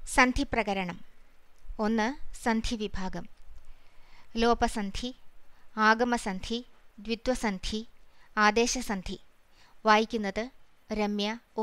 സന്ധിപ്രകരണം ഒന്ന് സന്ധി വിഭാഗം ലോപസന്ധി ആഗമസന്ധി ദ്വിത്വസന്ധി ആദേശസന്ധി വായിക്കുന്നത് രമ്യ ഒ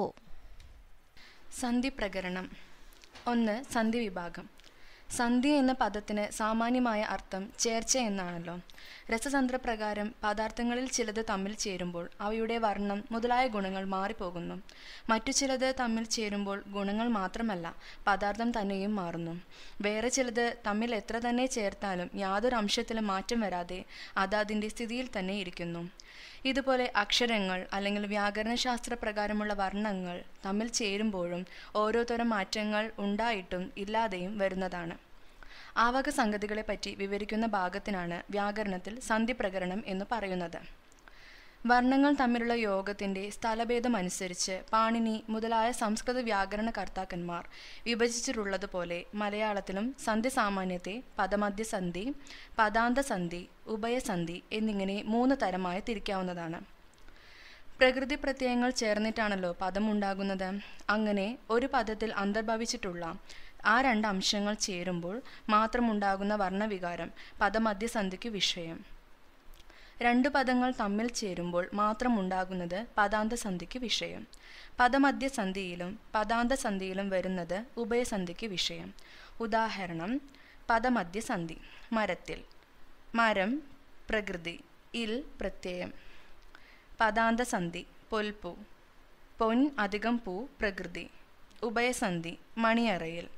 സന്ധി പ്രകരണം ഒന്ന് സന്ധി വിഭാഗം സന്ധി എന്ന പദത്തിന് സാമാന്യമായ അർത്ഥം ചേർച്ച എന്നാണല്ലോ രസതന്ത്രപ്രകാരം പദാർത്ഥങ്ങളിൽ ചിലത് തമ്മിൽ ചേരുമ്പോൾ അവയുടെ വർണ്ണം മുതലായ ഗുണങ്ങൾ മാറിപ്പോകുന്നു മറ്റു ചിലത് തമ്മിൽ ചേരുമ്പോൾ ഗുണങ്ങൾ മാത്രമല്ല പദാർത്ഥം തന്നെയും മാറുന്നു വേറെ ചിലത് തമ്മിൽ എത്ര തന്നെ ചേർത്താലും യാതൊരു അംശത്തിലും മാറ്റം വരാതെ അത് അതിൻ്റെ സ്ഥിതിയിൽ തന്നെ ഇരിക്കുന്നു ഇതുപോലെ അക്ഷരങ്ങൾ അല്ലെങ്കിൽ വ്യാകരണശാസ്ത്ര പ്രകാരമുള്ള വർണ്ണങ്ങൾ തമ്മിൽ ചേരുമ്പോഴും ഓരോ തരം മാറ്റങ്ങൾ ഉണ്ടായിട്ടും ഇല്ലാതെയും വരുന്നതാണ് ആവക സംഗതികളെപ്പറ്റി വിവരിക്കുന്ന ഭാഗത്തിനാണ് വ്യാകരണത്തിൽ സന്ധിപ്രകരണം എന്ന് പറയുന്നത് വർണ്ണങ്ങൾ തമ്മിലുള്ള യോഗത്തിൻ്റെ സ്ഥലഭേദമനുസരിച്ച് പാണിനി മുതലായ സംസ്കൃത വ്യാകരണ കർത്താക്കന്മാർ വിഭജിച്ചിട്ടുള്ളതുപോലെ മലയാളത്തിലും സന്ധി സാമാന്യത്തെ പദമധ്യസന്ധി പദാന്തസന്ധി ഉഭയസന്ധി എന്നിങ്ങനെ മൂന്ന് തരമായി തിരിക്കാവുന്നതാണ് പ്രകൃതി പ്രത്യയങ്ങൾ ചേർന്നിട്ടാണല്ലോ പദമുണ്ടാകുന്നത് അങ്ങനെ ഒരു പദത്തിൽ അന്തർഭവിച്ചിട്ടുള്ള ആ രണ്ട് അംശങ്ങൾ ചേരുമ്പോൾ മാത്രമുണ്ടാകുന്ന വർണ്ണവികാരം പദമധ്യസന്ധിക്ക് വിഷയം രണ്ട് പദങ്ങൾ തമ്മിൽ ചേരുമ്പോൾ മാത്രമുണ്ടാകുന്നത് പദാന്തസന്ധിക്ക് വിഷയം പദമധ്യസന്ധിയിലും പദാന്തസന്ധിയിലും വരുന്നത് ഉഭയസന്ധിക്ക് വിഷയം ഉദാഹരണം പദമധ്യസന്ധി മരത്തിൽ മരം പ്രകൃതി ഇൽ പ്രത്യയം പദാന്തസന്ധി പൊൽപ്പൂ പൊൻ അധികം പൂ പ്രകൃതി ഉഭയസന്ധി മണിയറയിൽ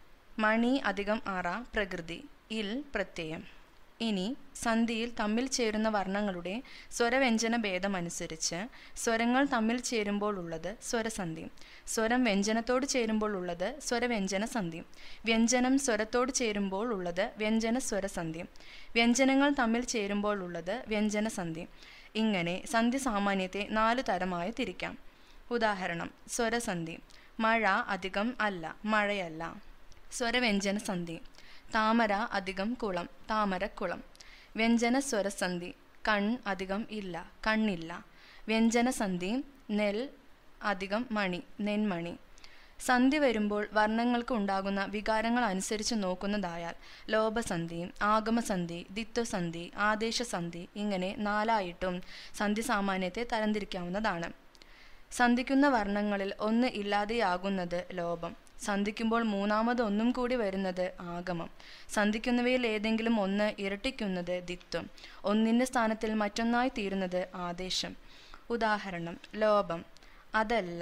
മണി അധികം അറ പ്രകൃതി ഇൽ പ്രത്യയം ഇനി സന്ധിയിൽ തമ്മിൽ ചേരുന്ന വർണ്ണങ്ങളുടെ സ്വരവ്യഞ്ജന ഭേദമനുസരിച്ച് സ്വരങ്ങൾ തമ്മിൽ ചേരുമ്പോൾ ഉള്ളത് സ്വരസന്ധി സ്വരം വ്യഞ്ജനത്തോട് ചേരുമ്പോൾ ഉള്ളത് സ്വരവ്യഞ്ജന സന്ധി വ്യഞ്ജനം സ്വരത്തോട് ചേരുമ്പോൾ ഉള്ളത് വ്യഞ്ജന സ്വരസന്ധി വ്യഞ്ജനങ്ങൾ തമ്മിൽ ചേരുമ്പോൾ ഉള്ളത് വ്യഞ്ജനസന്ധി ഇങ്ങനെ സന്ധി സാമാന്യത്തെ നാലു തരമായി തിരിക്കാം ഉദാഹരണം സ്വരസന്ധി മഴ അധികം അല്ല മഴയല്ല സ്വരവ്യഞ്ജന സന്ധി താമര അധികം കുളം താമരക്കുളം വ്യഞ്ജന സ്വരസന്ധി കൺ അധികം ഇല്ല കണ്ണില്ല വ്യഞ്ജനസന്ധി നെൽ അധികം മണി നെന്മണി സന്ധി വരുമ്പോൾ വർണ്ണങ്ങൾക്ക് ഉണ്ടാകുന്ന വികാരങ്ങൾ അനുസരിച്ച് നോക്കുന്നതായാൽ ലോപസന്ധി ആഗമസന്ധി ദിത്വസന്ധി ആദേശസന്ധി ഇങ്ങനെ നാലായിട്ടും സന്ധി സാമാന്യത്തെ തരംതിരിക്കാവുന്നതാണ് സന്ധിക്കുന്ന വർണ്ണങ്ങളിൽ ഒന്ന് ഇല്ലാതെയാകുന്നത് ലോപം സന്ധിക്കുമ്പോൾ മൂന്നാമത് ഒന്നും കൂടി വരുന്നത് ആഗമം സന്ധിക്കുന്നവയിൽ ഏതെങ്കിലും ഒന്ന് ഇരട്ടിക്കുന്നത് ദിത്വം ഒന്നിൻ്റെ സ്ഥാനത്തിൽ മറ്റൊന്നായി തീരുന്നത് ആദേശം ഉദാഹരണം ലോപം അതല്ല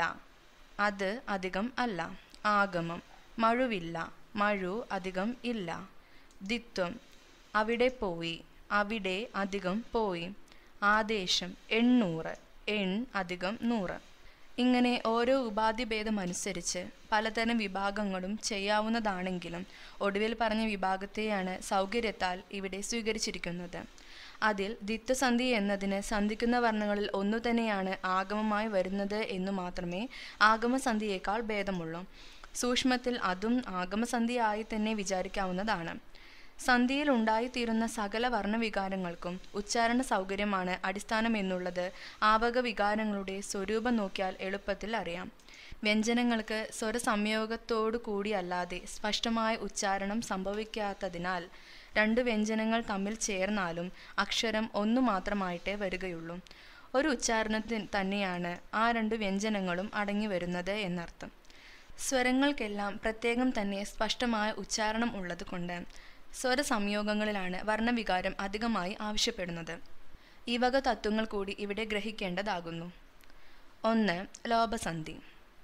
അത് അധികം അല്ല ആഗമം മഴുവില്ല മഴു അധികം ഇല്ല ദിത്വം അവിടെ പോയി അവിടെ അധികം പോയി ആദേശം എണ്ണൂറ് എൺ അധികം നൂറ് ഇങ്ങനെ ഓരോ ഉപാധിഭേദമനുസരിച്ച് പലതരം വിഭാഗങ്ങളും ചെയ്യാവുന്നതാണെങ്കിലും ഒടുവിൽ പറഞ്ഞ വിഭാഗത്തെയാണ് സൗകര്യത്താൽ ഇവിടെ സ്വീകരിച്ചിരിക്കുന്നത് അതിൽ ദിത്വസന്ധി എന്നതിന് സന്ധിക്കുന്ന വർണ്ണങ്ങളിൽ ഒന്നു തന്നെയാണ് ആഗമമായി വരുന്നത് എന്നു മാത്രമേ ആഗമസന്ധിയേക്കാൾ ഭേദമുള്ളൂ സൂക്ഷ്മത്തിൽ അതും ആഗമസന്ധിയായി തന്നെ വിചാരിക്കാവുന്നതാണ് സന്ധിയിൽ ഉണ്ടായിത്തീരുന്ന സകല വർണ്ണവികാരങ്ങൾക്കും ഉച്ചാരണ സൗകര്യമാണ് അടിസ്ഥാനം എന്നുള്ളത് ആവക വികാരങ്ങളുടെ സ്വരൂപം നോക്കിയാൽ എളുപ്പത്തിൽ അറിയാം വ്യഞ്ജനങ്ങൾക്ക് സ്വരസംയോഗത്തോടു കൂടിയല്ലാതെ സ്പഷ്ടമായ ഉച്ചാരണം സംഭവിക്കാത്തതിനാൽ രണ്ട് വ്യഞ്ജനങ്ങൾ തമ്മിൽ ചേർന്നാലും അക്ഷരം ഒന്നു മാത്രമായിട്ടേ വരികയുള്ളൂ ഒരു ഉച്ചാരണത്തിൽ തന്നെയാണ് ആ രണ്ട് വ്യഞ്ജനങ്ങളും അടങ്ങി വരുന്നത് എന്നർത്ഥം സ്വരങ്ങൾക്കെല്ലാം പ്രത്യേകം തന്നെ സ്പഷ്ടമായ ഉച്ചാരണം ഉള്ളതുകൊണ്ട് സ്വരസംയോഗങ്ങളിലാണ് വർണ്ണവികാരം അധികമായി ആവശ്യപ്പെടുന്നത് ഈ വക തത്വങ്ങൾ കൂടി ഇവിടെ ഗ്രഹിക്കേണ്ടതാകുന്നു ഒന്ന് ലോപസന്ധി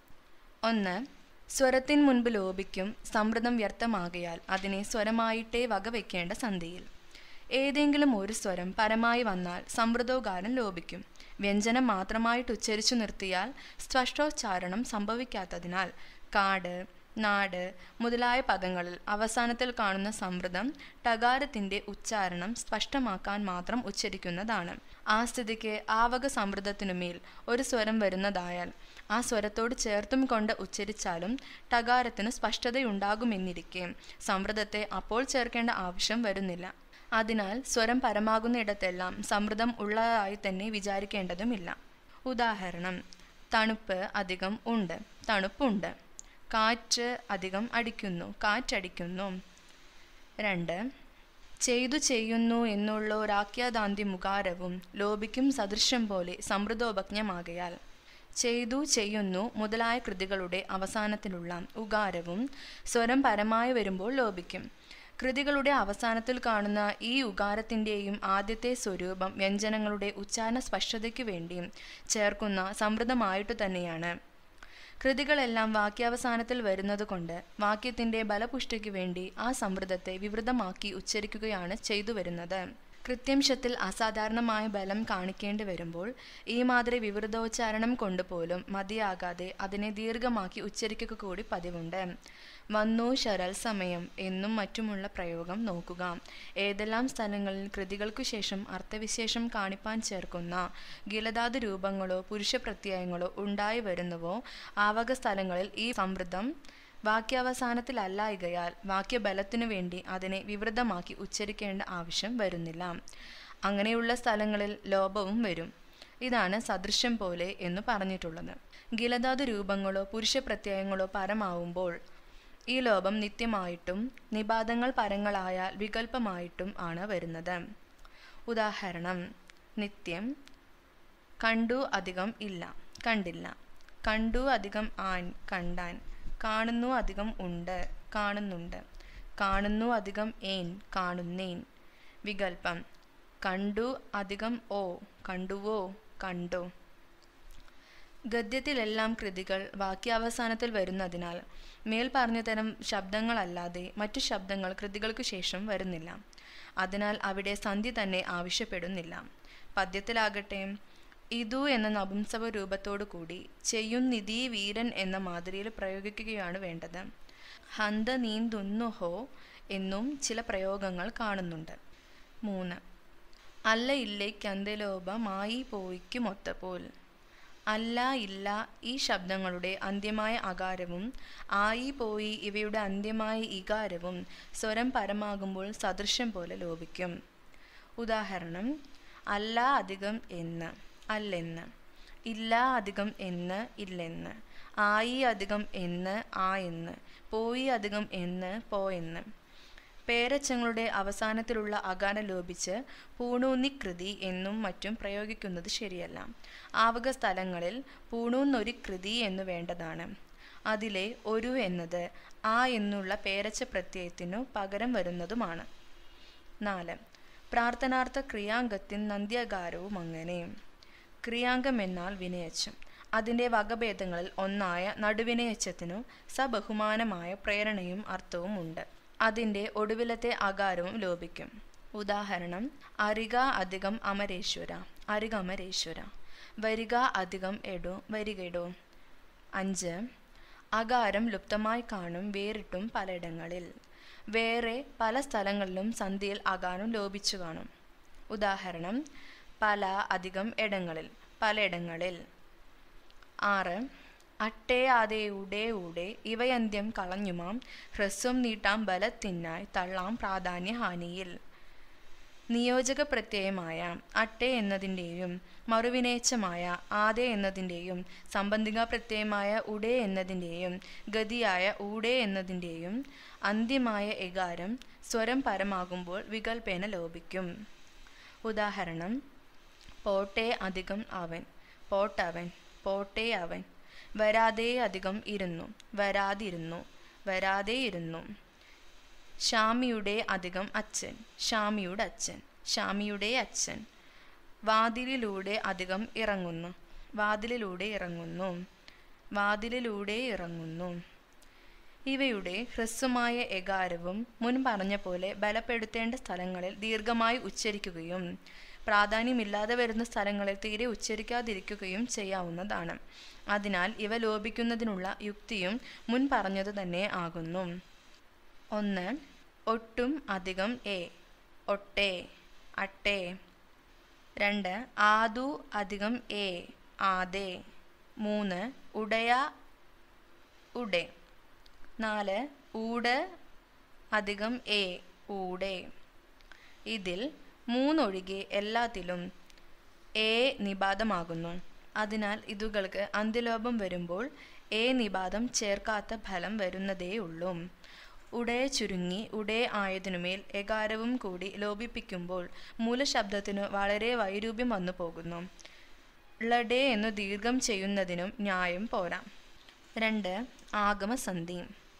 ഒന്ന് സ്വരത്തിൻ മുൻപ് ലോപിക്കും സമൃദ്ധം വ്യർത്ഥമാകയാൽ അതിനെ സ്വരമായിട്ടേ വകവെക്കേണ്ട സന്ധിയിൽ ഏതെങ്കിലും ഒരു സ്വരം പരമായി വന്നാൽ സമൃദ്ധോകാരം ലോപിക്കും വ്യഞ്ജനം മാത്രമായിട്ട് ഉച്ചരിച്ചു നിർത്തിയാൽ സ്പഷ്ടോച്ചാരണം സംഭവിക്കാത്തതിനാൽ കാട് നാട് മുതലായ പദങ്ങളിൽ അവസാനത്തിൽ കാണുന്ന സമൃദ്ധം ടകാരത്തിൻ്റെ ഉച്ചാരണം സ്പഷ്ടമാക്കാൻ മാത്രം ഉച്ചരിക്കുന്നതാണ് ആ സ്ഥിതിക്ക് ആവക സമൃദ്ധത്തിനുമേൽ ഒരു സ്വരം വരുന്നതായാൽ ആ സ്വരത്തോട് ചേർത്തും കൊണ്ട് ഉച്ചരിച്ചാലും ടകാരത്തിന് സ്പഷ്ടതയുണ്ടാകുമെന്നിരിക്കെ സമൃദ്ധത്തെ അപ്പോൾ ചേർക്കേണ്ട ആവശ്യം വരുന്നില്ല അതിനാൽ സ്വരം പരമാകുന്നിടത്തെല്ലാം സമൃദ്ധം ഉള്ളതായി തന്നെ വിചാരിക്കേണ്ടതുമില്ല ഉദാഹരണം തണുപ്പ് അധികം ഉണ്ട് തണുപ്പുണ്ട് കാറ്റ് അധികം അടിക്കുന്നു കാറ്റടിക്കുന്നു രണ്ട് ചെയ്തു ചെയ്യുന്നു എന്നുള്ള ഒരാഖ്യാതാന്തി മുഖാരവും ലോപിക്കും സദൃശ്യം പോലെ സമൃദ്ധോപജ്ഞമാകയാൽ ചെയ്തു ചെയ്യുന്നു മുതലായ കൃതികളുടെ അവസാനത്തിലുള്ള ഉകാരവും സ്വരം പരമായി വരുമ്പോൾ ലോപിക്കും കൃതികളുടെ അവസാനത്തിൽ കാണുന്ന ഈ ഉകാരത്തിൻ്റെയും ആദ്യത്തെ സ്വരൂപം വ്യഞ്ജനങ്ങളുടെ ഉച്ചാരണ സ്പഷ്ടതയ്ക്കു വേണ്ടിയും ചേർക്കുന്ന സമൃദ്ധമായിട്ടു തന്നെയാണ് കൃതികളെല്ലാം വാക്യാവസാനത്തിൽ വരുന്നതുകൊണ്ട് വാക്യത്തിന്റെ ബലപുഷ്ടിക്ക് വേണ്ടി ആ സമൃദ്ധത്തെ വിവൃതമാക്കി ഉച്ചരിക്കുകയാണ് ചെയ്തു വരുന്നത് കൃത്യംശത്തിൽ അസാധാരണമായ ബലം കാണിക്കേണ്ടി വരുമ്പോൾ ഈ മാതിരി വിവൃതോച്ചാരണം കൊണ്ടുപോലും മതിയാകാതെ അതിനെ ദീർഘമാക്കി ഉച്ചരിക്കുക കൂടി പതിവുണ്ട് വന്നു ശരൽ സമയം എന്നും മറ്റുമുള്ള പ്രയോഗം നോക്കുക ഏതെല്ലാം സ്ഥലങ്ങളിൽ കൃതികൾക്കു ശേഷം അർത്ഥവിശേഷം കാണിപ്പാൻ ചേർക്കുന്ന ഗിലതാത് രൂപങ്ങളോ പുരുഷപ്രത്യയങ്ങളോ ഉണ്ടായി വരുന്നുവോ ആവക സ്ഥലങ്ങളിൽ ഈ സമൃദ്ധം വാക്യാവസാനത്തിലല്ലായികയാൽ വാക്യബലത്തിനു വേണ്ടി അതിനെ വിവൃതമാക്കി ഉച്ചരിക്കേണ്ട ആവശ്യം വരുന്നില്ല അങ്ങനെയുള്ള സ്ഥലങ്ങളിൽ ലോപവും വരും ഇതാണ് സദൃശ്യം പോലെ എന്ന് പറഞ്ഞിട്ടുള്ളത് ഗിലതാത് രൂപങ്ങളോ പുരുഷപ്രത്യയങ്ങളോ പരമാവുമ്പോൾ ഈ ലോപം നിത്യമായിട്ടും നിപാതങ്ങൾ പരങ്ങളായാൽ വികല്പമായിട്ടും ആണ് വരുന്നത് ഉദാഹരണം നിത്യം കണ്ടു അധികം ഇല്ല കണ്ടില്ല കണ്ടു അധികം ആൻ കണ്ടാൻ കാണുന്നു അധികം ഉണ്ട് കാണുന്നുണ്ട് കാണുന്നു അധികം ഏൻ കാണുന്നേൻ വികല്പം കണ്ടു അധികം ഓ കണ്ടുവോ കണ്ടോ ഗദ്യത്തിലെല്ലാം കൃതികൾ വാക്യാവസാനത്തിൽ വരുന്നതിനാൽ മേൽ പറഞ്ഞ തരം ശബ്ദങ്ങളല്ലാതെ മറ്റു ശബ്ദങ്ങൾ കൃതികൾക്ക് ശേഷം വരുന്നില്ല അതിനാൽ അവിടെ സന്ധി തന്നെ ആവശ്യപ്പെടുന്നില്ല പദ്യത്തിലാകട്ടെ ഇതു എന്ന നപുംസവ രൂപത്തോടു കൂടി ചെയ്യുന്നിതീ വീരൻ എന്ന മാതിരിയിൽ പ്രയോഗിക്കുകയാണ് വേണ്ടത് ഹന്ത നീന്തുന്നു ഹോ എന്നും ചില പ്രയോഗങ്ങൾ കാണുന്നുണ്ട് മൂന്ന് അല്ല ഇല്ലേക്കന്തലോപ മായി പോയിക്കുമൊത്തപോൽ അല്ല ഇല്ല ഈ ശബ്ദങ്ങളുടെ അന്ത്യമായ അകാരവും ആയി പോയി ഇവയുടെ അന്ത്യമായ ഇകാരവും സ്വരം പരമാകുമ്പോൾ സദൃശ്യം പോലെ ലോപിക്കും ഉദാഹരണം അല്ല അധികം എന്ന് അല്ലെന്ന് ഇല്ല അധികം എന്ന് ഇല്ലെന്ന് ആയി അധികം എന്ന് ആ എന്ന് പോയി അധികം എന്ന് പോയെന്ന് പേരച്ചങ്ങളുടെ അവസാനത്തിലുള്ള അകാരം ലോപിച്ച് പൂണൂന്നികൃതി എന്നും മറ്റും പ്രയോഗിക്കുന്നത് ശരിയല്ല ആവക സ്ഥലങ്ങളിൽ പൂണൂന്നൊരു കൃതി എന്നു വേണ്ടതാണ് അതിലെ ഒരു എന്നത് ആ എന്നുള്ള പേരച്ച പ്രത്യയത്തിനു പകരം വരുന്നതുമാണ് നാല് പ്രാർത്ഥനാർത്ഥ ക്രിയാംഗത്തിൻ നന്ദ്യകാരവും അങ്ങനെ ക്രിയാംഗം എന്നാൽ വിനയച്ചം അതിൻ്റെ വകഭേദങ്ങളിൽ ഒന്നായ നടുവിനയച്ചത്തിനു സബഹുമാനമായ പ്രേരണയും അർത്ഥവും ഉണ്ട് അതിൻ്റെ ഒടുവിലത്തെ അകാരവും ലോപിക്കും ഉദാഹരണം അരിക അധികം അമരേശ്വര അരിക അമരേശ്വര വരിക അധികം എടോ വരികെടോ അഞ്ച് അകാരം ലുപ്തമായി കാണും വേറിട്ടും പലയിടങ്ങളിൽ വേറെ പല സ്ഥലങ്ങളിലും സന്ധിയിൽ അകാരം ലോപിച്ചു കാണും ഉദാഹരണം പല അധികം ഇടങ്ങളിൽ പലയിടങ്ങളിൽ ആറ് അട്ടേ ആദേ ഉടേ ഉടേ ഇവയന്ത്യം കളഞ്ഞുമാം ഹ്രസ്വം നീട്ടാം ബലത്തിനായി തള്ളാം പ്രാധാന്യഹാനിയിൽ നിയോജക പ്രത്യയമായ അട്ടെ എന്നതിൻ്റെയും മറുവിനേച്ചമായ ആദേ എന്നതിൻ്റെയും സംബന്ധിക പ്രത്യയമായ ഉടേ എന്നതിൻ്റെയും ഗതിയായ ഊടേ എന്നതിൻ്റെയും അന്ത്യമായ എകാരം സ്വരം പരമാകുമ്പോൾ വികൽപ്പേന ലോപിക്കും ഉദാഹരണം പോട്ടെ അധികം അവൻ പോട്ടവൻ പോട്ടെ അവൻ വരാതെ അധികം ഇരുന്നു വരാതിരുന്നു വരാതെ ഇരുന്നു ഷാമിയുടെ അധികം അച്ഛൻ ഷാമിയുടെ അച്ഛൻ ഷാമിയുടെ അച്ഛൻ വാതിലിലൂടെ അധികം ഇറങ്ങുന്നു വാതിലിലൂടെ ഇറങ്ങുന്നു വാതിലിലൂടെ ഇറങ്ങുന്നു ഇവയുടെ ഹ്രസ്വമായ എകാരവും മുൻ പറഞ്ഞ പോലെ ബലപ്പെടുത്തേണ്ട സ്ഥലങ്ങളിൽ ദീർഘമായി ഉച്ചരിക്കുകയും പ്രാധാന്യമില്ലാതെ വരുന്ന സ്ഥലങ്ങളിൽ തീരെ ഉച്ചരിക്കാതിരിക്കുകയും ചെയ്യാവുന്നതാണ് അതിനാൽ ഇവ ലോപിക്കുന്നതിനുള്ള യുക്തിയും മുൻ പറഞ്ഞത് തന്നെ ആകുന്നു ഒന്ന് ഒട്ടും അധികം എ ഒട്ടെ അട്ടെ രണ്ട് ആദു അധികം എ ആദേ മൂന്ന് ഉടയ ഉടെ നാല് ഊട് അധികം എ ഊടെ ഇതിൽ മൂന്നൊഴികെ എല്ലാത്തിലും എ നിപാതമാകുന്നു അതിനാൽ ഇതുകൾക്ക് അന്ത്യലോപം വരുമ്പോൾ എ നിപാതം ചേർക്കാത്ത ഫലം വരുന്നതേയുള്ളൂ ഉടേ ചുരുങ്ങി ഉടേ ആയതിനുമേൽ എകാരവും കൂടി ലോപിപ്പിക്കുമ്പോൾ മൂലശബ്ദത്തിനു വളരെ വൈരൂപ്യം വന്നു പോകുന്നു ലഡേ എന്നു ദീർഘം ചെയ്യുന്നതിനും ന്യായം പോരാ രണ്ട് ആഗമസന്ധി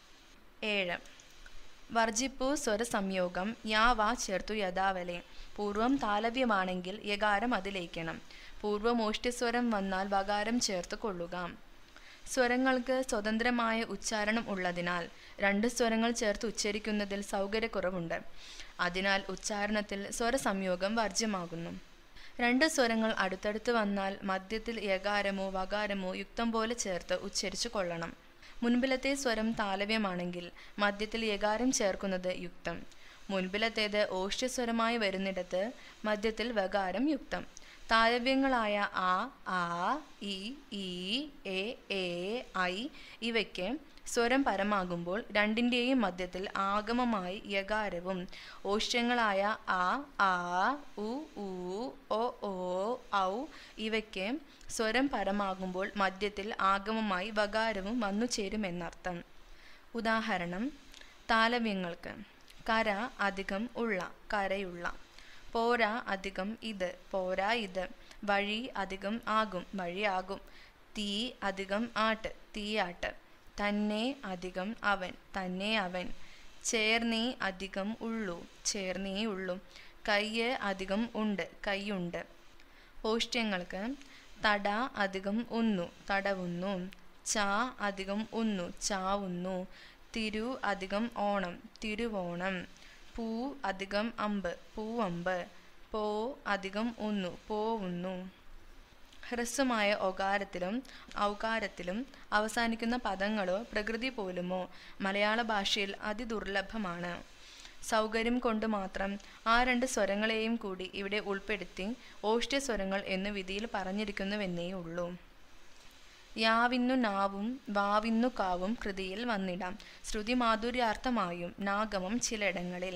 ഏഴ് വർജിപ്പു സ്വരസംയോഗം യാ വാ ചേർത്തു യഥാവലെ പൂർവം താലവ്യമാണെങ്കിൽ യകാരം അതിലേക്കണം പൂർവമോഷ്ട്യസ്വരം വന്നാൽ വകാരം ചേർത്ത് കൊള്ളുക സ്വരങ്ങൾക്ക് സ്വതന്ത്രമായ ഉച്ചാരണം ഉള്ളതിനാൽ രണ്ട് സ്വരങ്ങൾ ചേർത്ത് ഉച്ചരിക്കുന്നതിൽ സൗകര്യക്കുറവുണ്ട് അതിനാൽ ഉച്ചാരണത്തിൽ സ്വരസംയോഗം വർജ്യമാകുന്നു രണ്ട് സ്വരങ്ങൾ അടുത്തടുത്ത് വന്നാൽ മധ്യത്തിൽ യകാരമോ വകാരമോ യുക്തം പോലെ ചേർത്ത് ഉച്ചരിച്ചു കൊള്ളണം മുൻപിലത്തെ സ്വരം താലവ്യമാണെങ്കിൽ മധ്യത്തിൽ യകാരം ചേർക്കുന്നത് യുക്തം മുൻപിലത്തേത് ഓഷ്ട്യസ്വരമായി വരുന്നിടത്ത് മധ്യത്തിൽ വകാരം യുക്തം താലവ്യങ്ങളായ ആ ആ ഇ ഈ എ എ ഐ ഇവയ്ക്ക് സ്വരം പരമാകുമ്പോൾ രണ്ടിൻ്റെയും മധ്യത്തിൽ ആഗമമായി യകാരവും ഓഷ്ട്യങ്ങളായ ആ ആ ഉ ഊ ഒ ഓ ഔ ഇവയ്ക്ക് സ്വരം പരമാകുമ്പോൾ മധ്യത്തിൽ ആഗമമായി വകാരവും വന്നു ചേരുമെന്നർത്ഥം ഉദാഹരണം താലവ്യങ്ങൾക്ക് കര അധികം ഉള്ള കരയുള്ള പോരാ അധികം ഇത് പോരാ ഇത് വഴി അധികം ആകും വഴിയാകും തീ അധികം ആട്ട് തീയാട്ട് തന്നെ അധികം അവൻ തന്നെ അവൻ ചേർന്നേ അധികം ഉള്ളൂ ചേർന്നേ ഉള്ളൂ കയ്യ് അധികം ഉണ്ട് കൈയുണ്ട് ഓഷ്ട്യങ്ങൾക്ക് തട അധികം ഉന്നു തടവുന്നു ചാ അധികം ഉന്നു ചാവുന്നു തിരു അധികം ഓണം തിരുവോണം പൂ അധികം അമ്പ് പൂവമ്പ് പോ അധികം ഉന്നു പോവുന്നു ഹ്രസ്വമായ ഒകാരത്തിലും ഔകാരത്തിലും അവസാനിക്കുന്ന പദങ്ങളോ പ്രകൃതി പോലുമോ മലയാള ഭാഷയിൽ അതിദുർലഭമാണ് സൗകര്യം കൊണ്ട് മാത്രം ആ രണ്ട് സ്വരങ്ങളെയും കൂടി ഇവിടെ ഉൾപ്പെടുത്തി ഓഷ്ട്യസ്വരങ്ങൾ എന്ന് വിധിയിൽ പറഞ്ഞിരിക്കുന്നുവെന്നേ ഉള്ളൂ യാവിന്നു നാവും വാവിന്നു കാവും കൃതിയിൽ വന്നിടാം ശ്രുതി മാധുര്യാർത്ഥമായും നാഗമം ചിലയിടങ്ങളിൽ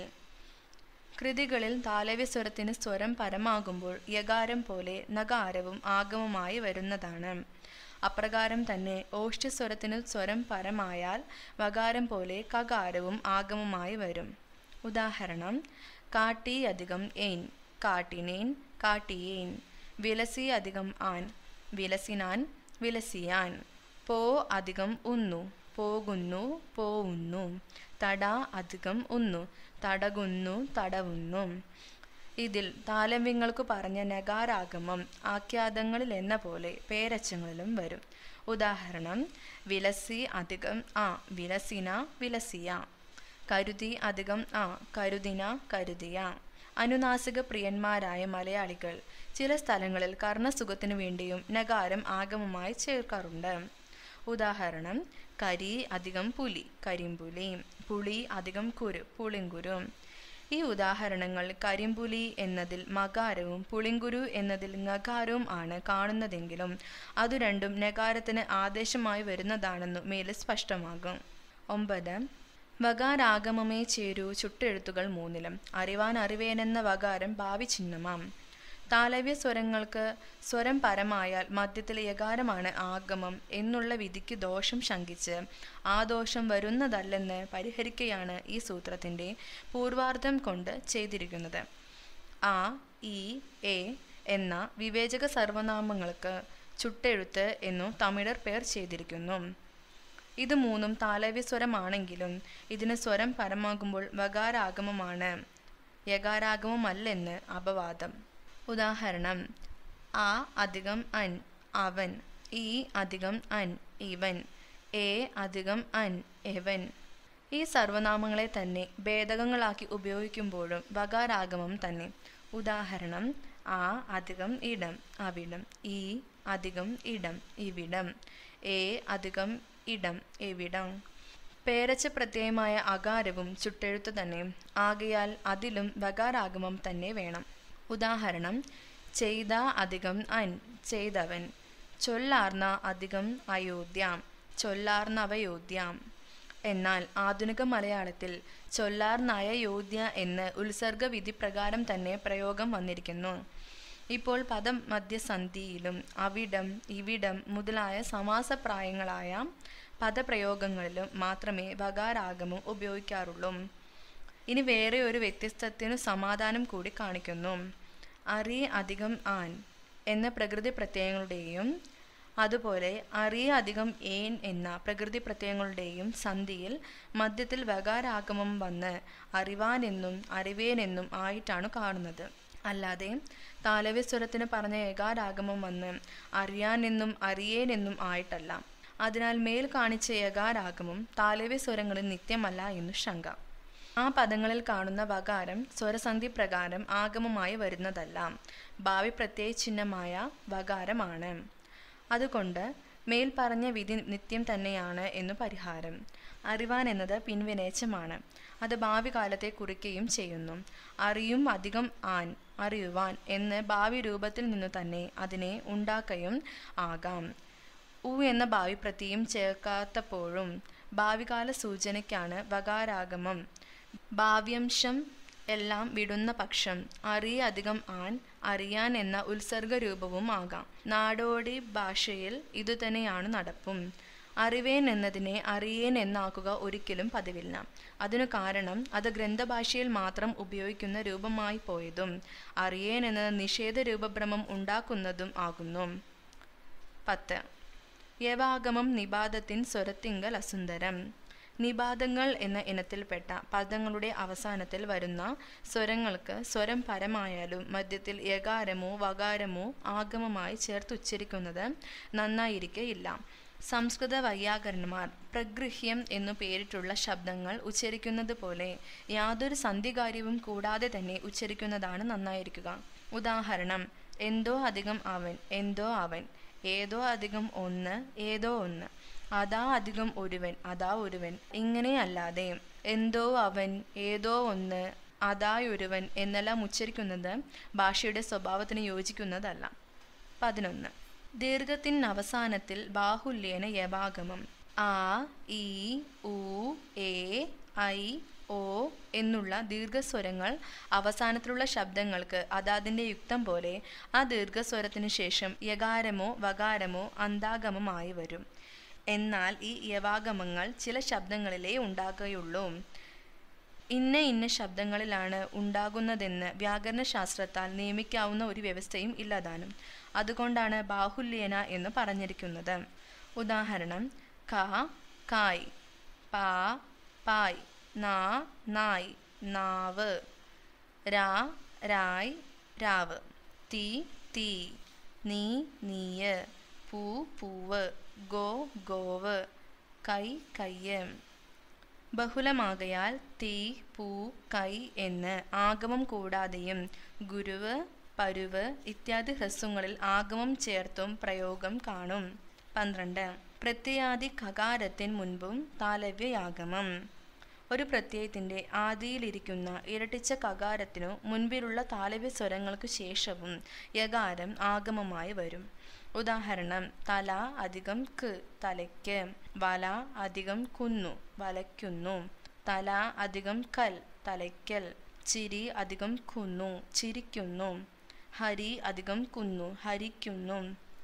കൃതികളിൽ താലവ്യസ്വരത്തിന് സ്വരം പരമാകുമ്പോൾ യകാരം പോലെ നകാരവും ആഗമമായി വരുന്നതാണ് അപ്രകാരം തന്നെ ഓഷ്ട്യസ്വരത്തിന് സ്വരം പരമായാൽ വകാരം പോലെ കകാരവും ആഗമമായി വരും ഉദാഹരണം കാട്ടി അധികം ഏൻ കാട്ടിനേൻ കാട്ടിയേൻ വിലസി അധികം ആൻ വിലസിനാൻ വിലസിയാൻ പോ അധികം ഉന്നു പോകുന്നു പോവുന്നു തട അധികം ഉന്നു തടകുന്നു തടവുന്നു ഇതിൽ താലവ്യങ്ങൾക്ക് പറഞ്ഞ നഗാരാഗമം ആഖ്യാതങ്ങളിൽ എന്ന പോലെ പേരച്ചങ്ങളിലും വരും ഉദാഹരണം വിലസി അധികം ആ വിലസിന വിലസിയ കരുതി അധികം ആ കരുതിന കരുതിയ അനുനാസിക പ്രിയന്മാരായ മലയാളികൾ ചില സ്ഥലങ്ങളിൽ കർണസുഖത്തിനു വേണ്ടിയും നഗാരം ആഗമമായി ചേർക്കാറുണ്ട് ഉദാഹരണം കരി അധികം പുലി കരിമ്പുലി പുളി അധികം കുരു പുളിങ്കുരു ഈ ഉദാഹരണങ്ങൾ കരിമ്പുലി എന്നതിൽ മകാരവും പുളിങ്കുരു എന്നതിൽ നഗാരവും ആണ് കാണുന്നതെങ്കിലും അതു രണ്ടും നഗാരത്തിന് ആദേശമായി വരുന്നതാണെന്നു മേലെ സ്പഷ്ടമാകും ഒമ്പത് വകാരാഗമമേ ചേരൂ ചുട്ടെഴുത്തുകൾ മൂന്നിലും അറിവാൻ അറിവേനെന്ന വകാരം ഭാവി ചിഹ്നമാം താലവ്യ സ്വരങ്ങൾക്ക് സ്വരം പരമായാൽ മധ്യത്തിലെ യകാരമാണ് ആഗമം എന്നുള്ള വിധിക്ക് ദോഷം ശങ്കിച്ച് ആ ദോഷം വരുന്നതല്ലെന്ന് പരിഹരിക്കുകയാണ് ഈ സൂത്രത്തിൻ്റെ പൂർവാർത്ഥം കൊണ്ട് ചെയ്തിരിക്കുന്നത് ആ ഇ എ എന്ന വിവേചക സർവനാമങ്ങൾക്ക് ചുട്ടെഴുത്ത് എന്നു തമിഴർ പേർ ചെയ്തിരിക്കുന്നു ഇത് മൂന്നും താലവ്യസ്വരമാണെങ്കിലും ഇതിന് സ്വരം പരമാകുമ്പോൾ വകാരാഗമമാണ് യകാരാഗമമല്ലെന്ന് അപവാദം ഉദാഹരണം ആ അധികം അൻ അവൻ ഈ അധികം അൻ ഇവൻ എ അധികം അൻ എവൻ ഈ സർവനാമങ്ങളെ തന്നെ ഭേദകങ്ങളാക്കി ഉപയോഗിക്കുമ്പോഴും വകാരാഗമം തന്നെ ഉദാഹരണം ആ അധികം ഇടം അവിടം ഈ അധികം ഇടം ഇവിടം എ അധികം ഇടം എവിടം പേരച്ച പ്രത്യയമായ അകാരവും ചുട്ടെഴുത്തു തന്നെ ആകയാൽ അതിലും വകാരാഗമം തന്നെ വേണം ഉദാഹരണം ചെയ്ത അധികം അൻ ചെയ്തവൻ ചൊല്ലാർന്ന അധികം അയോധ്യാം ചൊല്ലാർന്നവയോധ്യാം എന്നാൽ ആധുനിക മലയാളത്തിൽ ചൊല്ലാർന്നായ യോധ്യ എന്ന് ഉത്സർഗ വിധി പ്രകാരം തന്നെ പ്രയോഗം വന്നിരിക്കുന്നു ഇപ്പോൾ പദം മധ്യസന്ധിയിലും അവിടം ഇവിടം മുതലായ സമാസപ്രായങ്ങളായ പദപ്രയോഗങ്ങളിലും മാത്രമേ വകാരാഗമം ഉപയോഗിക്കാറുള്ളൂ ഇനി വേറെ ഒരു വ്യത്യസ്തത്തിനു സമാധാനം കൂടി കാണിക്കുന്നു അറി അധികം ആൻ എന്ന പ്രകൃതി പ്രത്യയങ്ങളുടെയും അതുപോലെ അറിയ അധികം ഏൻ എന്ന പ്രകൃതി പ്രത്യയങ്ങളുടെയും സന്ധിയിൽ മധ്യത്തിൽ വകാരാഗമം വന്ന് അറിവാനെന്നും അറിവേനെന്നും ആയിട്ടാണ് കാണുന്നത് അല്ലാതെ താലവ്യസ്വരത്തിന് പറഞ്ഞ ഏകാരാഗമം വന്ന് അറിയാനെന്നും അറിയേനെന്നും ആയിട്ടല്ല അതിനാൽ മേൽ കാണിച്ച ഏകാരാഗമം താലവ്യസ്വരങ്ങളിൽ നിത്യമല്ല എന്നു ശങ്ക ആ പദങ്ങളിൽ കാണുന്ന വകാരം സ്വരസന്ധി പ്രകാരം ആഗമമായി വരുന്നതല്ല ഭാവി പ്രത്യയ ചിഹ്നമായ വകാരമാണ് അതുകൊണ്ട് മേൽ പറഞ്ഞ വിധി നിത്യം തന്നെയാണ് എന്നു പരിഹാരം അറിവാൻ എന്നത് പിൻവിനേച്ചമാണ് അത് ഭാവി കാലത്തെ കുറിക്കുകയും ചെയ്യുന്നു അറിയും അധികം ആൻ അറിയുവാൻ എന്ന് ഭാവി രൂപത്തിൽ നിന്നു തന്നെ അതിനെ ഉണ്ടാക്കുകയും ആകാം ഉ എന്ന ഭാവി പ്രത്യയം ചേർക്കാത്തപ്പോഴും ഭാവികാല സൂചനയ്ക്കാണ് വകാരാഗമം ഭാവ്യംശം എല്ലാം വിടുന്ന പക്ഷം അറിയ അധികം ആൻ അറിയാൻ എന്ന ഉത്സർഗ രൂപവും ആകാം നാടോടി ഭാഷയിൽ ഇതുതന്നെയാണ് നടപ്പും അറിവേൻ എന്നതിനെ അറിയേൻ എന്നാക്കുക ഒരിക്കലും പതിവില്ല അതിനു കാരണം അത് ഗ്രന്ഥഭാഷയിൽ മാത്രം ഉപയോഗിക്കുന്ന രൂപമായി പോയതും അറിയേൻ എന്നത് നിഷേധ രൂപഭ്രമം ഉണ്ടാക്കുന്നതും ആകുന്നു പത്ത് യവാഗമം നിബാധത്തിൻ സ്വരത്തിങ്കൽ അസുന്ദരം നിബാധങ്ങൾ എന്ന ഇനത്തിൽപ്പെട്ട പദങ്ങളുടെ അവസാനത്തിൽ വരുന്ന സ്വരങ്ങൾക്ക് സ്വരം പരമായാലും മധ്യത്തിൽ യകാരമോ വകാരമോ ആഗമമായി ചേർത്തുച്ചരിക്കുന്നത് നന്നായിരിക്കയില്ല സംസ്കൃത വൈയാകരണന്മാർ പ്രഗൃഹ്യം എന്നു പേരിട്ടുള്ള ശബ്ദങ്ങൾ ഉച്ചരിക്കുന്നത് പോലെ യാതൊരു സന്ധികാര്യവും കൂടാതെ തന്നെ ഉച്ചരിക്കുന്നതാണ് നന്നായിരിക്കുക ഉദാഹരണം എന്തോ അധികം അവൻ എന്തോ അവൻ ഏതോ അധികം ഒന്ന് ഏതോ ഒന്ന് അതാ അധികം ഒരുവൻ അതാ ഒരുവൻ ഇങ്ങനെയല്ലാതെ എന്തോ അവൻ ഏതോ ഒന്ന് അതായൊരുവൻ എന്നെല്ലാം ഉച്ചരിക്കുന്നത് ഭാഷയുടെ സ്വഭാവത്തിന് യോജിക്കുന്നതല്ല പതിനൊന്ന് ദീർഘത്തിൻ അവസാനത്തിൽ ബാഹുല്യേന യവാഗമം ആ ഈ ഉ എ ഐ ഓ എന്നുള്ള ദീർഘസ്വരങ്ങൾ അവസാനത്തിലുള്ള ശബ്ദങ്ങൾക്ക് അതാതിൻ്റെ യുക്തം പോലെ ആ ദീർഘസ്വരത്തിനു ശേഷം യകാരമോ വകാരമോ അന്താഗമമായി വരും എന്നാൽ ഈ യവാഗമങ്ങൾ ചില ശബ്ദങ്ങളിലേ ഉണ്ടാകുകയുള്ളൂ ഇന്ന ഇന്ന ശബ്ദങ്ങളിലാണ് ഉണ്ടാകുന്നതെന്ന് വ്യാകരണശാസ്ത്രത്താൽ നിയമിക്കാവുന്ന ഒരു വ്യവസ്ഥയും ഇല്ലതാനും അതുകൊണ്ടാണ് ബാഹുല്യേന എന്ന് പറഞ്ഞിരിക്കുന്നത് ഉദാഹരണം ക കായ് പാ പായ് നാ നായ് നാവ് രാ രായ് രാവ് തീ തീ നീ നീയ് പൂ പൂവ് ഗോ ഗോവ് കൈ കയ്യ് ബഹുലമാകയാൽ തീ പൂ കൈ എന്ന് ആഗമം കൂടാതെയും ഗുരുവ് പരുവ് ഇത്യാദി ഹ്രസ്വങ്ങളിൽ ആഗമം ചേർത്തും പ്രയോഗം കാണും പന്ത്രണ്ട് പ്രത്യയാദി ഖകാരത്തിന് മുൻപും താലവ്യയാഗമം ഒരു പ്രത്യയത്തിൻ്റെ ആദിയിലിരിക്കുന്ന ഇരട്ടിച്ച കകാരത്തിനു മുൻപിലുള്ള താലവ്യ സ്വരങ്ങൾക്ക് ശേഷവും യകാരം ആഗമമായി വരും ഉദാഹരണം തല അധികം ക് തലയ്ക്ക് വല അധികം കുന്നു വലയ്ക്കുന്നു തല അധികം കൽ തലയ്ക്കൽ ചിരി അധികം കുന്നു ചിരിക്കുന്നു ഹരി അധികം കുന്നു ഹരിക്കുന്നു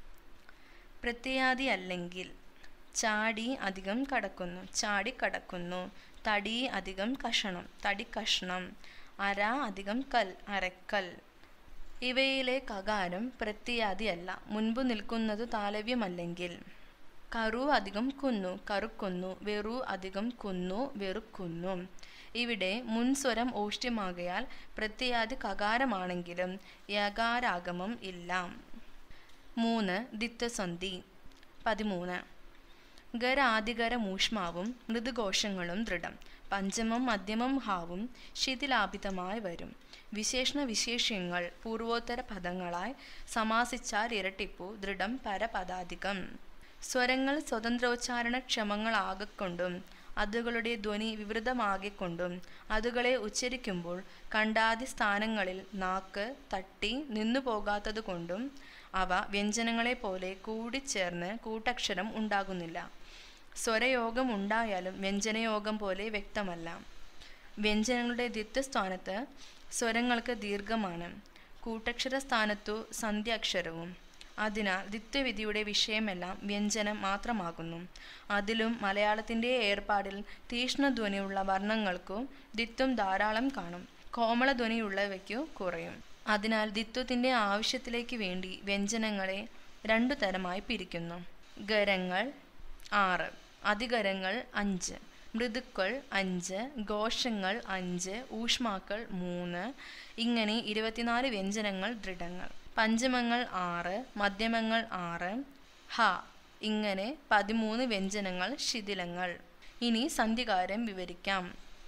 പ്രത്യയാദി അല്ലെങ്കിൽ ചാടി അധികം കടക്കുന്നു ചാടി കടക്കുന്നു തടി അധികം കഷണം തടി കഷ്ണം അര അധികം കൽ അരക്കൽ ഇവയിലെ കകാരം പ്രത്യാദിയല്ല മുൻപ് നിൽക്കുന്നത് താലവ്യമല്ലെങ്കിൽ കറു അധികം കുന്നു കറുക്കുന്നു വെറു അധികം കുന്നു വെറുക്കുന്നു ഇവിടെ മുൻസ്വരം ഓഷ്ട്യമാകയാൽ പ്രത്യാദി കകാരമാണെങ്കിലും യകാരാഗമം ഇല്ല മൂന്ന് ദിത്തസന്ധി പതിമൂന്ന് ഗരാദികര മൂഷ്മാവും മൃദുഘോഷങ്ങളും ദൃഢം പഞ്ചമം മധ്യമം ഹാവും ശിഥിലാഭിതമായി വരും വിശേഷണ വിശേഷ്യങ്ങൾ പൂർവോത്തര പദങ്ങളായി സമാസിച്ചാൽ ഇരട്ടിപ്പു ദൃഢം പരപദാധികം സ്വരങ്ങൾ സ്വതന്ത്രോച്ചാരണ ക്ഷമങ്ങളാകൊണ്ടും അതുകളുടെ ധ്വനി വിവൃതമാകിക്കൊണ്ടും അതുകളെ ഉച്ചരിക്കുമ്പോൾ കണ്ടാതി സ്ഥാനങ്ങളിൽ നാക്ക് തട്ടി നിന്നു പോകാത്തതുകൊണ്ടും അവ വ്യഞ്ജനങ്ങളെ പോലെ കൂടിച്ചേർന്ന് കൂട്ടക്ഷരം ഉണ്ടാകുന്നില്ല സ്വരയോഗം ഉണ്ടായാലും വ്യഞ്ജനയോഗം പോലെ വ്യക്തമല്ല വ്യഞ്ജനങ്ങളുടെ ദ്വിത്വസ്ഥാനത്ത് സ്വരങ്ങൾക്ക് ദീർഘമാണ് കൂട്ടക്ഷര സ്ഥാനത്തു സന്ധ്യാക്ഷരവും അതിനാൽ ദിത്വവിധിയുടെ വിഷയമെല്ലാം വ്യഞ്ജനം മാത്രമാകുന്നു അതിലും മലയാളത്തിൻ്റെ ഏർപ്പാടിൽ തീക്ഷ്ണധ്വനിയുള്ള വർണ്ണങ്ങൾക്കു ദിത്വം ധാരാളം കാണും കോമളധ്വനിയുള്ളവയ്ക്കു കുറയും അതിനാൽ ദിത്വത്തിൻ്റെ ആവശ്യത്തിലേക്ക് വേണ്ടി വ്യഞ്ജനങ്ങളെ രണ്ടു തരമായി പിരിക്കുന്നു ഗരങ്ങൾ ആറ് അധികരങ്ങൾ അഞ്ച് മൃദുക്കൾ അഞ്ച് ഘോഷങ്ങൾ അഞ്ച് ഊഷ്മാക്കൾ മൂന്ന് ഇങ്ങനെ ഇരുപത്തിനാല് വ്യഞ്ജനങ്ങൾ ദൃഢങ്ങൾ പഞ്ചമങ്ങൾ ആറ് മധ്യമങ്ങൾ ആറ് ഹ ഇങ്ങനെ പതിമൂന്ന് വ്യഞ്ജനങ്ങൾ ശിഥിലങ്ങൾ ഇനി സന്ധികാരം വിവരിക്കാം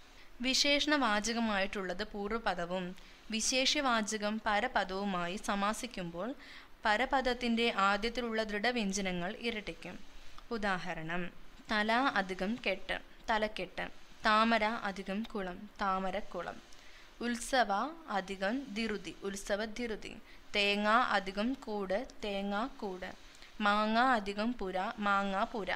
വിശേഷണവാചകമായിട്ടുള്ളത് പൂർവ്വപദവും വിശേഷ്യവാചകം പരപദവുമായി സമാസിക്കുമ്പോൾ പരപദത്തിൻ്റെ ആദ്യത്തിലുള്ള ദൃഢവ്യഞ്ജനങ്ങൾ ഇരട്ടിക്കും ഉദാഹരണം തല അധികം കെട്ട് തലക്കെട്ട് താമര അധികം കുളം താമരക്കുളം ഉത്സവ അധികം ധിരുതി ഉത്സവ ധിരുതി തേങ്ങ അധികം കൂട് തേങ്ങ കൂട് മാങ്ങ അധികം പുര മാങ്ങ പുര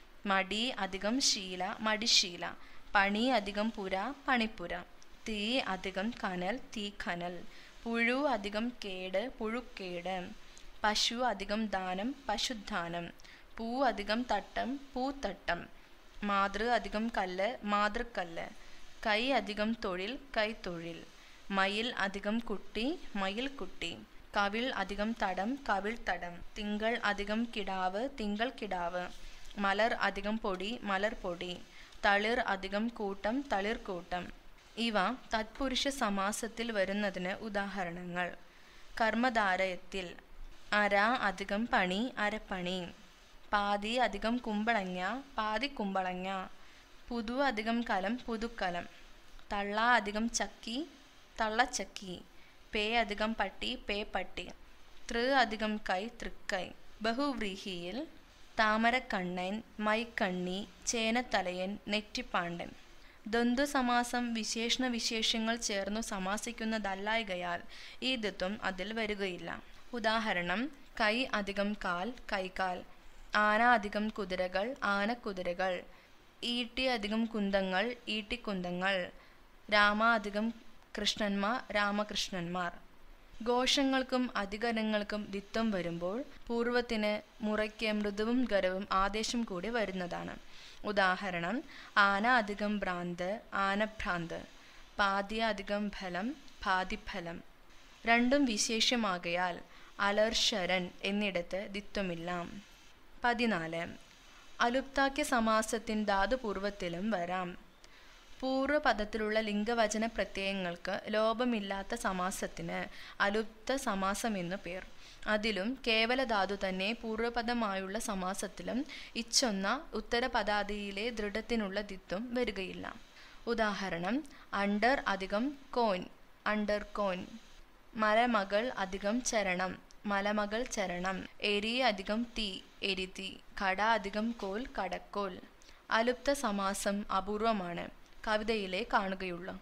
മടി അധികം ശീല മടിശീല പണി അധികം പുര പണിപ്പുര തീ അധികം കനൽ തീ കനൽ പുഴു അധികം കേട് പുഴുക്കേട് പശു അധികം ദാനം പശുദാനം പൂ അധികം തട്ടം പൂത്തട്ടം മാതൃ അധികം കല്ല് മാതൃക്കല്ല് കൈ അധികം തൊഴിൽ കൈത്തൊഴിൽ മയിൽ അധികം കുട്ടി മയിൽ കുട്ടി കവിൾ അധികം തടം കവിൾ തടം തിങ്കൾ അധികം കിടാവ് തിങ്കൾ കിടാവ് മലർ അധികം പൊടി മലർ പൊടി തളിർ അധികം കൂട്ടം തളിർ കൂട്ടം ഇവ തത്പുരുഷ സമാസത്തിൽ വരുന്നതിന് ഉദാഹരണങ്ങൾ കർമ്മധാരയത്തിൽ അര അധികം പണി അരപ്പണി പാതി അധികം കുമ്പളങ്ങ പാതി കുമ്പളങ്ങ പുതു അധികം കലം പുതുക്കലം തള്ള അധികം ചക്കി തള്ളച്ചക്കി പേ അധികം പട്ടി പേ പട്ടി തൃ അധികം കൈ തൃക്കൈ ബഹുവ്രീഹിയിൽ താമരക്കണ്ണൻ മൈക്കണ്ണി ചേനത്തലയൻ നെറ്റിപ്പാണ്ടൻ ദ്വന്ദ്വസമാസം വിശേഷണ വിശേഷങ്ങൾ ചേർന്നു സമാസിക്കുന്നതല്ലായകയാൽ ഈ ദ്വത്വം അതിൽ വരികയില്ല ഉദാഹരണം കൈ അധികം കാൽ കൈകാൽ ആന അധികം കുതിരകൾ ആനക്കുതിരകൾ ഈട്ടി അധികം കുന്തങ്ങൾ ഈട്ടിക്കുന്തങ്ങൾ രാമ അധികം കൃഷ്ണന്മാർ രാമകൃഷ്ണന്മാർ ഘോഷങ്ങൾക്കും അധികരങ്ങൾക്കും ദിത്വം വരുമ്പോൾ പൂർവത്തിന് മുറയ്ക്ക് മൃദുവും ഗരവും ആദേശം കൂടി വരുന്നതാണ് ഉദാഹരണം ആന അധികം ഭ്രാന്ത് ആനഭ്രാന്ത് പാദ്യ അധികം ഫലം പാതിഫലം രണ്ടും വിശേഷ്യമാകയാൽ അലർശരൻ എന്നിടത്ത് ദിത്വമില്ല പതിനാല് അലുപ്താക്യ സമാസത്തിൻ ധാതുപൂർവത്തിലും വരാം പൂർവ്വപദത്തിലുള്ള ലിംഗവചന പ്രത്യയങ്ങൾക്ക് ലോപമില്ലാത്ത സമാസത്തിന് അലുപ്ത സമാസമെന്നു പേർ അതിലും കേവലധാതു തന്നെ പൂർവ്വപദമായുള്ള സമാസത്തിലും ഇച്ചൊന്ന ഉത്തരപദാദിയിലെ ദൃഢത്തിനുള്ള ദിത്വം വരികയില്ല ഉദാഹരണം അണ്ടർ അധികം കോൻ അണ്ടർ കോൻ മലമകൾ അധികം ചരണം മലമകൾ ചരണം എരി അധികം തീ എരിതി കട അധികം കോൽ കടക്കോൽ അലുപ്ത സമാസം അപൂർവമാണ് കവിതയിലെ കാണുകയുള്ളൂ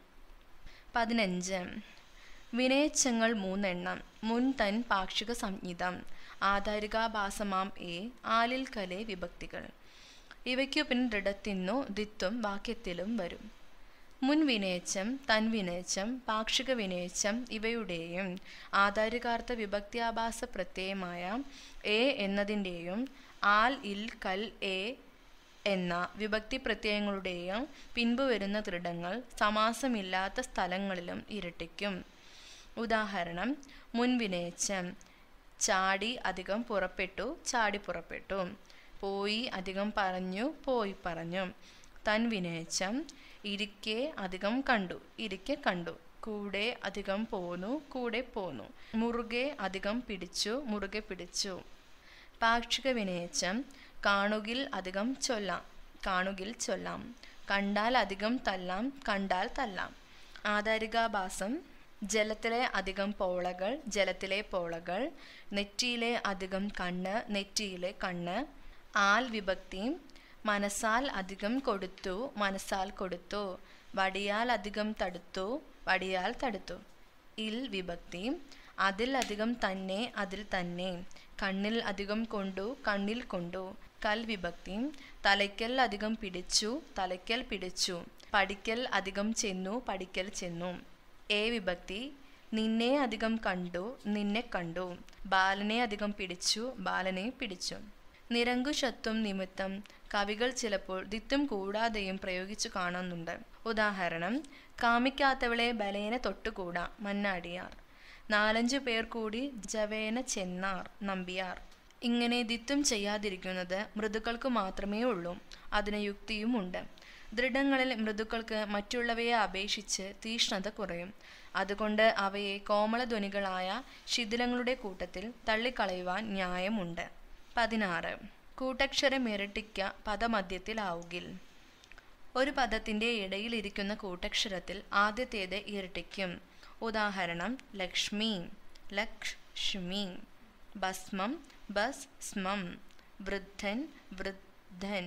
പതിനഞ്ച് വിനയച്ചങ്ങൾ മൂന്നെണ്ണം മുൻ തൻ പാക്ഷിക സംഹിതം ആധാരികാഭാസമാം എ ആലിൽ കലെ വിഭക്തികൾ ഇവയ്ക്കു പിൻ ദൃഢത്തിന്നു ദിത്വം വാക്യത്തിലും വരും മുൻ വിനയച്ചം തൻ വിനയച്ചം പാക്ഷിക വിനയച്ചം ഇവയുടെയും ആധാരികാർത്ഥ വിഭക്തിയാഭാസ പ്രത്യയമായ എ എന്നതിൻ്റെയും ആൽ ഇൽ കൽ എ എന്ന വിഭക്തി പ്രത്യയങ്ങളുടെയും പിൻപ് വരുന്ന ദൃഢങ്ങൾ സമാസമില്ലാത്ത സ്ഥലങ്ങളിലും ഇരട്ടിക്കും ഉദാഹരണം മുൻവിനയിച്ചം ചാടി അധികം പുറപ്പെട്ടു ചാടി പുറപ്പെട്ടു പോയി അധികം പറഞ്ഞു പോയി പറഞ്ഞു തൻ വിനയിച്ചം ഇരിക്കെ അധികം കണ്ടു ഇരിക്കെ കണ്ടു കൂടെ അധികം പോന്നു കൂടെ പോന്നു മുറുകെ അധികം പിടിച്ചു മുറുകെ പിടിച്ചു പാക്ഷിക വിനയിച്ചം കാണുകിൽ അധികം ചൊല്ലാം കാണുകിൽ ചൊല്ലാം കണ്ടാൽ അധികം തല്ലാം കണ്ടാൽ തല്ലാം ആധാരികാഭാസം ജലത്തിലെ അധികം പോളകൾ ജലത്തിലെ പോളകൾ നെറ്റിയിലെ അധികം കണ്ണ് നെറ്റിയിലെ കണ്ണ് ആൽ വിഭക്തി മനസ്സാൽ അധികം കൊടുത്തു മനസ്സാൽ കൊടുത്തു വടിയാൽ അധികം തടുത്തു വടിയാൽ തടുത്തു ഇൽ വിഭക്തി അതിൽ അധികം തന്നെ അതിൽ തന്നെ കണ്ണിൽ അധികം കൊണ്ടു കണ്ണിൽ കൊണ്ടു കൽ വിഭക്തി തലയ്ക്കൽ അധികം പിടിച്ചു തലയ്ക്കൽ പിടിച്ചു പഠിക്കൽ അധികം ചെന്നു പഠിക്കൽ ചെന്നു എ വിഭക്തി നിന്നെ അധികം കണ്ടു നിന്നെ കണ്ടു ബാലനെ അധികം പിടിച്ചു ബാലനെ പിടിച്ചു നിരങ്കുശത്വം നിമിത്തം കവികൾ ചിലപ്പോൾ ദിത്വം കൂടാതെയും പ്രയോഗിച്ചു കാണുന്നുണ്ട് ഉദാഹരണം കാമിക്കാത്തവളെ ബലേന തൊട്ടുകൂടാ മന്നാടിയാർ നാലഞ്ചു പേർ കൂടി ജവേന ചെന്നാർ നമ്പിയാർ ഇങ്ങനെ ദിത്വം ചെയ്യാതിരിക്കുന്നത് മൃദുക്കൾക്ക് മാത്രമേ ഉള്ളൂ അതിന് യുക്തിയുമുണ്ട് ദൃഢങ്ങളിൽ മൃദുക്കൾക്ക് മറ്റുള്ളവയെ അപേക്ഷിച്ച് തീഷ്ണത കുറയും അതുകൊണ്ട് അവയെ കോമളധ്വനികളായ ശിഥിലങ്ങളുടെ കൂട്ടത്തിൽ തള്ളിക്കളയുവാൻ ന്യായമുണ്ട് പതിനാറ് കൂട്ടക്ഷരം ഇരട്ടിക്ക പദമധ്യത്തിലാവുകിൽ ഒരു പദത്തിന്റെ ഇടയിൽ ഇരിക്കുന്ന കൂട്ടക്ഷരത്തിൽ ആദ്യത്തേത് ഇരട്ടിക്കും ഉദാഹരണം ലക്ഷ്മി ലക്ഷ്മി ഭസ്മം ബസ് സ്മം വൃദ്ധൻ വൃദ്ധൻ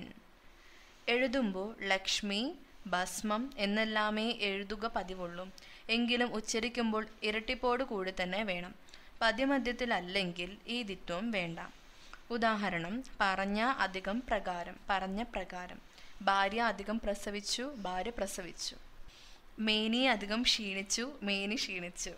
എഴുതുമ്പോൾ ലക്ഷ്മി ഭസ്മം എന്നെല്ലാമേ എഴുതുക പതിവുള്ളൂ എങ്കിലും ഉച്ചരിക്കുമ്പോൾ ഇരട്ടിപ്പോട് കൂടി തന്നെ വേണം പദ്യമധ്യത്തിലല്ലെങ്കിൽ ഈ ദിത്വം വേണ്ട ഉദാഹരണം പറഞ്ഞ അധികം പ്രകാരം പറഞ്ഞ പ്രകാരം ഭാര്യ അധികം പ്രസവിച്ചു ഭാര്യ പ്രസവിച്ചു മേനി അധികം ക്ഷീണിച്ചു മേനി ക്ഷീണിച്ചു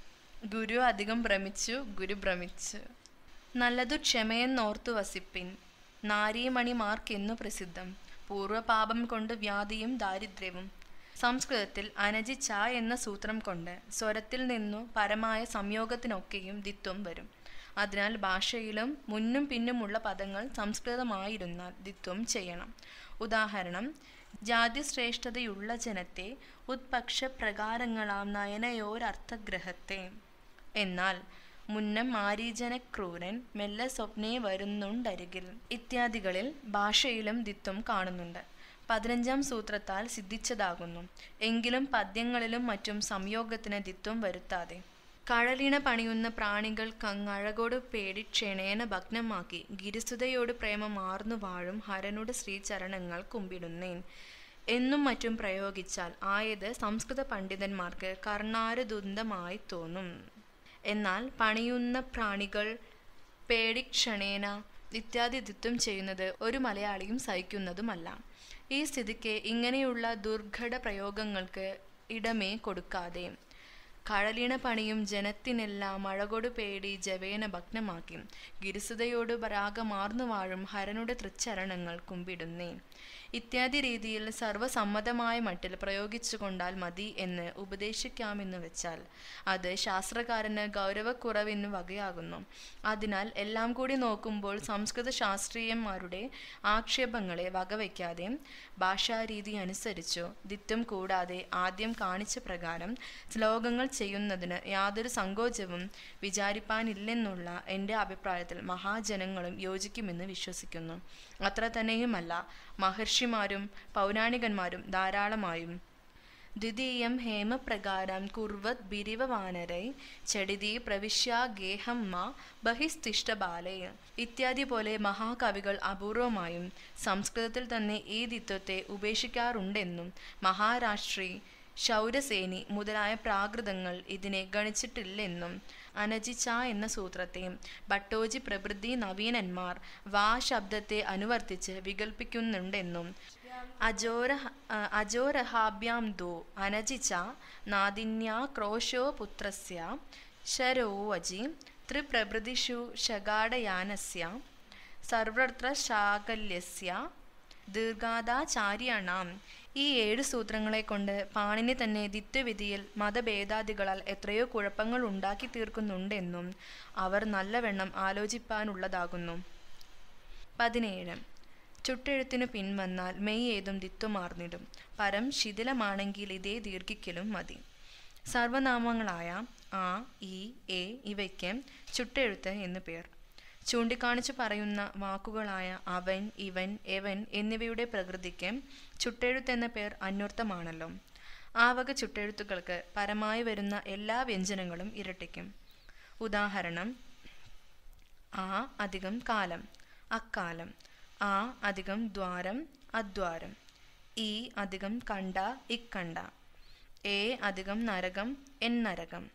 ഗുരു അധികം ഭ്രമിച്ചു ഗുരു ഭ്രമിച്ചു നല്ലതു ക്ഷമയെന്നോർത്തു വസിപ്പിൻ നാരീമണിമാർക്കെന്നു പ്രസിദ്ധം പൂർവപാപം കൊണ്ട് വ്യാധിയും ദാരിദ്ര്യവും സംസ്കൃതത്തിൽ അനജി ച എന്ന സൂത്രം കൊണ്ട് സ്വരത്തിൽ നിന്നു പരമായ സംയോഗത്തിനൊക്കെയും ദിത്വം വരും അതിനാൽ ഭാഷയിലും മുന്നും പിന്നുമുള്ള പദങ്ങൾ സംസ്കൃതമായിരുന്നാൽ ദിത്വം ചെയ്യണം ഉദാഹരണം ജാതിശ്രേഷ്ഠതയുള്ള ജനത്തെ ഉത്പക്ഷ പ്രകാരങ്ങളാം നയനയോരർത്ഥഗ്രഹത്തെ എന്നാൽ മുന്നം മാരീജന ക്രൂരൻ മെല്ലെ സ്വപ്നേ വരുന്നുണ്ടരികിൽ ഇത്യാദികളിൽ ഭാഷയിലും ദിത്വം കാണുന്നുണ്ട് പതിനഞ്ചാം സൂത്രത്താൽ സിദ്ധിച്ചതാകുന്നു എങ്കിലും പദ്യങ്ങളിലും മറ്റും സംയോഗത്തിന് ദിത്വം വരുത്താതെ കഴലിണ പണിയുന്ന പ്രാണികൾ കങ്ങഴകോട് പേടി ക്ഷണേന ഭഗ്നമാക്കി ഗിരിസുതയോട് പ്രേമമാർന്നു വാഴും ഹരനോട് ശ്രീചരണങ്ങൾ കുമ്പിടുന്നേൻ എന്നും മറ്റും പ്രയോഗിച്ചാൽ ആയത് സംസ്കൃത പണ്ഡിതന്മാർക്ക് കർണാരദുന്തമായി തോന്നും എന്നാൽ പണിയുന്ന പ്രാണികൾ പേടിക്ഷണേന ഇത്യാദി ദിത്വം ചെയ്യുന്നത് ഒരു മലയാളിയും സഹിക്കുന്നതുമല്ല ഈ സ്ഥിതിക്ക് ഇങ്ങനെയുള്ള ദുർഘട പ്രയോഗങ്ങൾക്ക് ഇടമേ കൊടുക്കാതെ കഴലിണ പണിയും ജനത്തിനെല്ലാം മഴകൊടു പേടി ജവേന ഭഗ്നമാക്കി ഗിരിസുതയോട് പരാഗമാർന്നു വാഴും ഹരനുടെ തൃച്ചരണങ്ങൾ കുമ്പിടുന്നേ ഇത്യാദി രീതിയിൽ സർവസമ്മതമായ മട്ടിൽ പ്രയോഗിച്ചുകൊണ്ടാൽ മതി എന്ന് ഉപദേശിക്കാമെന്ന് വെച്ചാൽ അത് ശാസ്ത്രകാരന് ഗൗരവക്കുറവിന് വകയാകുന്നു അതിനാൽ എല്ലാം കൂടി നോക്കുമ്പോൾ സംസ്കൃത ശാസ്ത്രീയന്മാരുടെ ആക്ഷേപങ്ങളെ വകവയ്ക്കാതെ ഭാഷാരീതി അനുസരിച്ചു ദിത്വം കൂടാതെ ആദ്യം കാണിച്ച പ്രകാരം ശ്ലോകങ്ങൾ ചെയ്യുന്നതിന് യാതൊരു സങ്കോചവും വിചാരിപ്പാനില്ലെന്നുള്ള എൻ്റെ അഭിപ്രായത്തിൽ മഹാജനങ്ങളും യോജിക്കുമെന്ന് വിശ്വസിക്കുന്നു അത്ര തന്നെയുമല്ല മഹർഷിമാരും പൗരാണികന്മാരും ധാരാളമായും ദ്വിതീയം ഹേമപ്രകാരം കുർവത് ബിരിവവാനരൈ ചടിതി പ്രവിശ്യ ഗേഹം മാ ബഹിസ്തിഷ്ട ബാലേ ഇത്യാദി പോലെ മഹാകവികൾ അപൂർവമായും സംസ്കൃതത്തിൽ തന്നെ ഈ ദിത്വത്തെ ഉപേക്ഷിക്കാറുണ്ടെന്നും മഹാരാഷ്ട്രി ശൗരസേനി മുതലായ പ്രാകൃതങ്ങൾ ഇതിനെ ഗണിച്ചിട്ടില്ലെന്നും അനജിച്ച എന്ന സൂത്രത്തെ ഭട്ടോജി പ്രഭൃതി നവീനന്മാർ വാ ശബ്ദത്തെ അനുവർത്തിച്ച് വികൽപ്പിക്കുന്നുണ്ടെന്നും അജോര അജോരഹാഭ്യാം ദോ അനജിച്ച നാദിന്യാ ക്രോശോ പുത്രസ്യ ശരോവജി ത്രിപ്രഭൃതിഷു ശകാടയാനസ്യ സർവത്ര ശാകല്യസ്യ ദീർഘാദാചാര്യാണാം ഈ ഏഴ് സൂത്രങ്ങളെ കൊണ്ട് പാണിനി തന്നെ ദിത്യവിധിയിൽ മതഭേദാദികളാൽ എത്രയോ കുഴപ്പങ്ങൾ ഉണ്ടാക്കി തീർക്കുന്നുണ്ടെന്നും അവർ നല്ലവണ്ണം ആലോചിപ്പാനുള്ളതാകുന്നു പതിനേഴ് ചുട്ടെഴുത്തിനു പിൻവന്നാൽ മെയ് ഏതും ദിത്വമാർന്നിടും പരം ശിഥിലമാണെങ്കിൽ ഇതേ ദീർഘിക്കലും മതി സർവനാമങ്ങളായ ആ ഈ എ ഇവയ്ക്ക് ചുട്ടെഴുത്ത് എന്നു പേർ ചൂണ്ടിക്കാണിച്ചു പറയുന്ന വാക്കുകളായ അവൻ ഇവൻ എവൻ എന്നിവയുടെ പ്രകൃതിക്ക് ചുട്ടെഴുത്തെന്ന പേർ അന്വർത്ഥമാണല്ലോ ആ വക ചുട്ടെഴുത്തുകൾക്ക് പരമായി വരുന്ന എല്ലാ വ്യഞ്ജനങ്ങളും ഇരട്ടിക്കും ഉദാഹരണം ആ അധികം കാലം അക്കാലം ആ അധികം ദ്വാരം അദ്വാരം ഈ അധികം കണ്ട ഇക്കണ്ട എ അധികം നരകം എൻ നരകം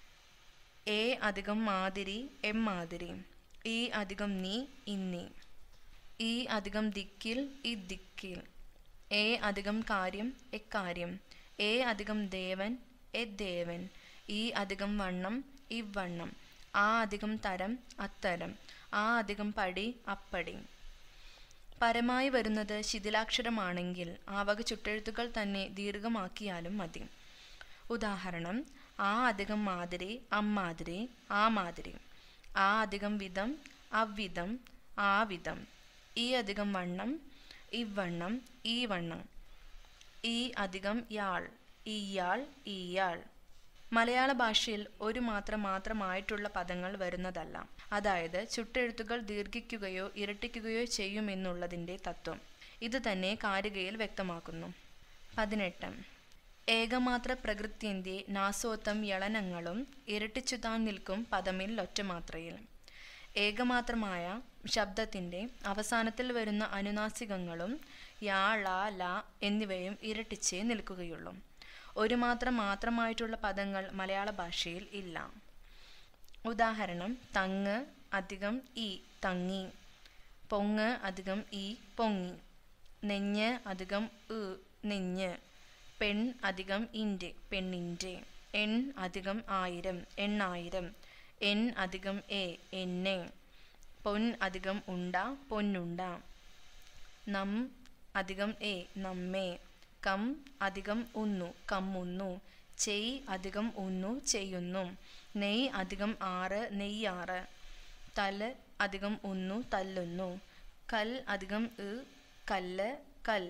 എ അധികം മാതിരി എം മാതിരി ഈ അധികം നീ ഇന്നി ഈ അധികം ദിക്കിൽ ഈ ദിക്കിൽ എ അധികം കാര്യം എക്കാര്യം എ അധികം ദേവൻ എ ദേവൻ ഈ അധികം വണ്ണം ഇവണ്ണം ആ അധികം തരം അത്തരം ആ അധികം പടി അപ്പടി പരമായി വരുന്നത് ശിഥിലാക്ഷരമാണെങ്കിൽ ആ വക ചുട്ടെഴുത്തുകൾ തന്നെ ദീർഘമാക്കിയാലും മതി ഉദാഹരണം ആ അധികം മാതിരി അമ്മാതിരി ആ മാതിരി ആ അധികം വിധം അവ്വിധം ആ വിധം ഈ അധികം വണ്ണം ഇവണ്ണം ഈ വണ്ണം ഈ അധികം യാൾ ഇയാൾ ഇയാൾ മലയാള ഭാഷയിൽ ഒരു മാത്രം മാത്രമായിട്ടുള്ള പദങ്ങൾ വരുന്നതല്ല അതായത് ചുട്ടെഴുത്തുകൾ ദീർഘിക്കുകയോ ഇരട്ടിക്കുകയോ ചെയ്യുമെന്നുള്ളതിൻ്റെ തത്വം ഇത് തന്നെ കാരികയിൽ വ്യക്തമാക്കുന്നു പതിനെട്ട് ഏകമാത്ര പ്രകൃത്യന്റെ നാസോത്തം യളനങ്ങളും ഇരട്ടിച്ചു താൻ നിൽക്കും പദമിൽ ഒറ്റമാത്രയിൽ ഏകമാത്രമായ ശബ്ദത്തിന്റെ അവസാനത്തിൽ വരുന്ന അനുനാസികങ്ങളും യാ ള ല എന്നിവയും ഇരട്ടിച്ചേ നിൽക്കുകയുള്ളൂ ഒരു മാത്രം മാത്രമായിട്ടുള്ള പദങ്ങൾ മലയാള ഭാഷയിൽ ഇല്ല ഉദാഹരണം തങ്ങ് അധികം ഇ തങ്ങി പൊങ്ങ് അധികം ഇ പൊങ്ങി നെഞ്ഞ് അധികം ഇ നെഞ്ഞ് പെൺ അധികം ഇൻ്റെ പെണ്ണിൻ്റെ എൺ അധികം ആയിരം എണ്ണായിരം എൻ അധികം എ എന്നെ പൊൻ അധികം ഉണ്ട പൊന്നുണ്ട നം അധികം എ നമ്മെ കം അധികം ഉന്നു കമ്മുന്നു ചെയ് അധികം ഉന്നു ചെയ്യുന്നു നെയ് അധികം ആറ് നെയ്യാറ് തല് അധികം ഉന്നു തല്ലുന്നു കൽ അധികം ഇ കല്ല് കൽ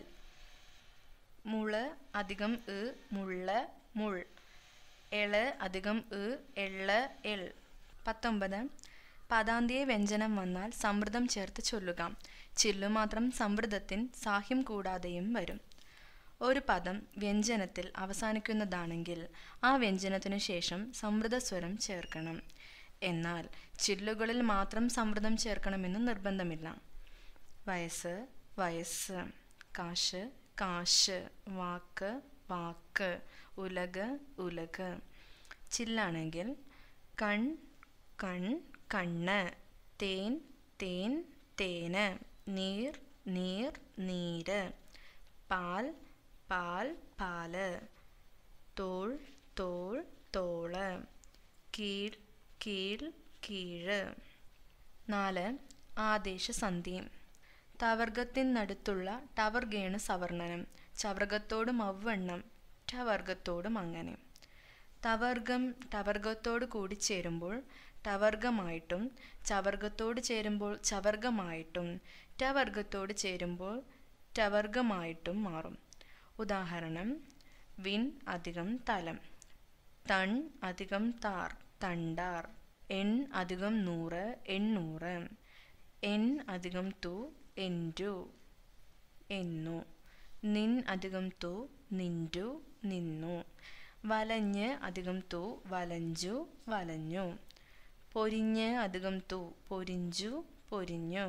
മുള് അധികം ഇ മുള്ള മുൾ എള് അധികം ഇ എള്ള് എൾ പത്തൊമ്പത് പദാന്തിയ വ്യഞ്ജനം വന്നാൽ സമൃദ്ധം ചേർത്ത് ചൊല്ലുക ചില്ലുമാത്രം സമൃദ്ധത്തിൻ സാഹ്യം കൂടാതെയും വരും ഒരു പദം വ്യഞ്ജനത്തിൽ അവസാനിക്കുന്നതാണെങ്കിൽ ആ വ്യഞ്ജനത്തിനു ശേഷം സമൃദ്ധ സ്വരം ചേർക്കണം എന്നാൽ ചില്ലുകളിൽ മാത്രം സമൃദ്ധം ചേർക്കണമെന്ന് നിർബന്ധമില്ല വയസ്സ് വയസ്സ് കാശ് കാശ് വാക്ക് വാക്ക് ഉലക് ഉലക് ചില്ലാണെങ്കിൽ കൺ കൺ കണ്ണ് തേൻ തേൻ തേന് നീർ നീർ നീര് പാൽ പാൽ പാല് തോൾ തോൾ തോള് കീഴ് കീഴ് കീഴ് നാല് ആദേശസന്ധി തവർഗത്തിനടുത്തുള്ള ടവർഗേണ സവർണനം ചവർഗത്തോടും അവണ്ണം ടവർഗത്തോടും അങ്ങനെ തവർഗം ടവർഗത്തോട് കൂടി ചേരുമ്പോൾ ടവർഗമായിട്ടും ചവർഗത്തോട് ചേരുമ്പോൾ ചവർഗമായിട്ടും ടവർഗത്തോട് ചേരുമ്പോൾ ടവർഗമായിട്ടും മാറും ഉദാഹരണം വിൻ അധികം തലം തൺ അധികം താർ തണ്ടാർ എൺ അധികം നൂറ് എണ്ണൂറ് എൻ അധികം തു എൻറ്റു എന്നു നിൻ അധികം തു നിൻറ്റു നിന്നു വലഞ്ഞ് അധികം തു വലഞ്ചു വലഞ്ഞു പൊരിഞ്ഞ് അധികം തു പൊരിഞ്ചു പൊരിഞ്ഞു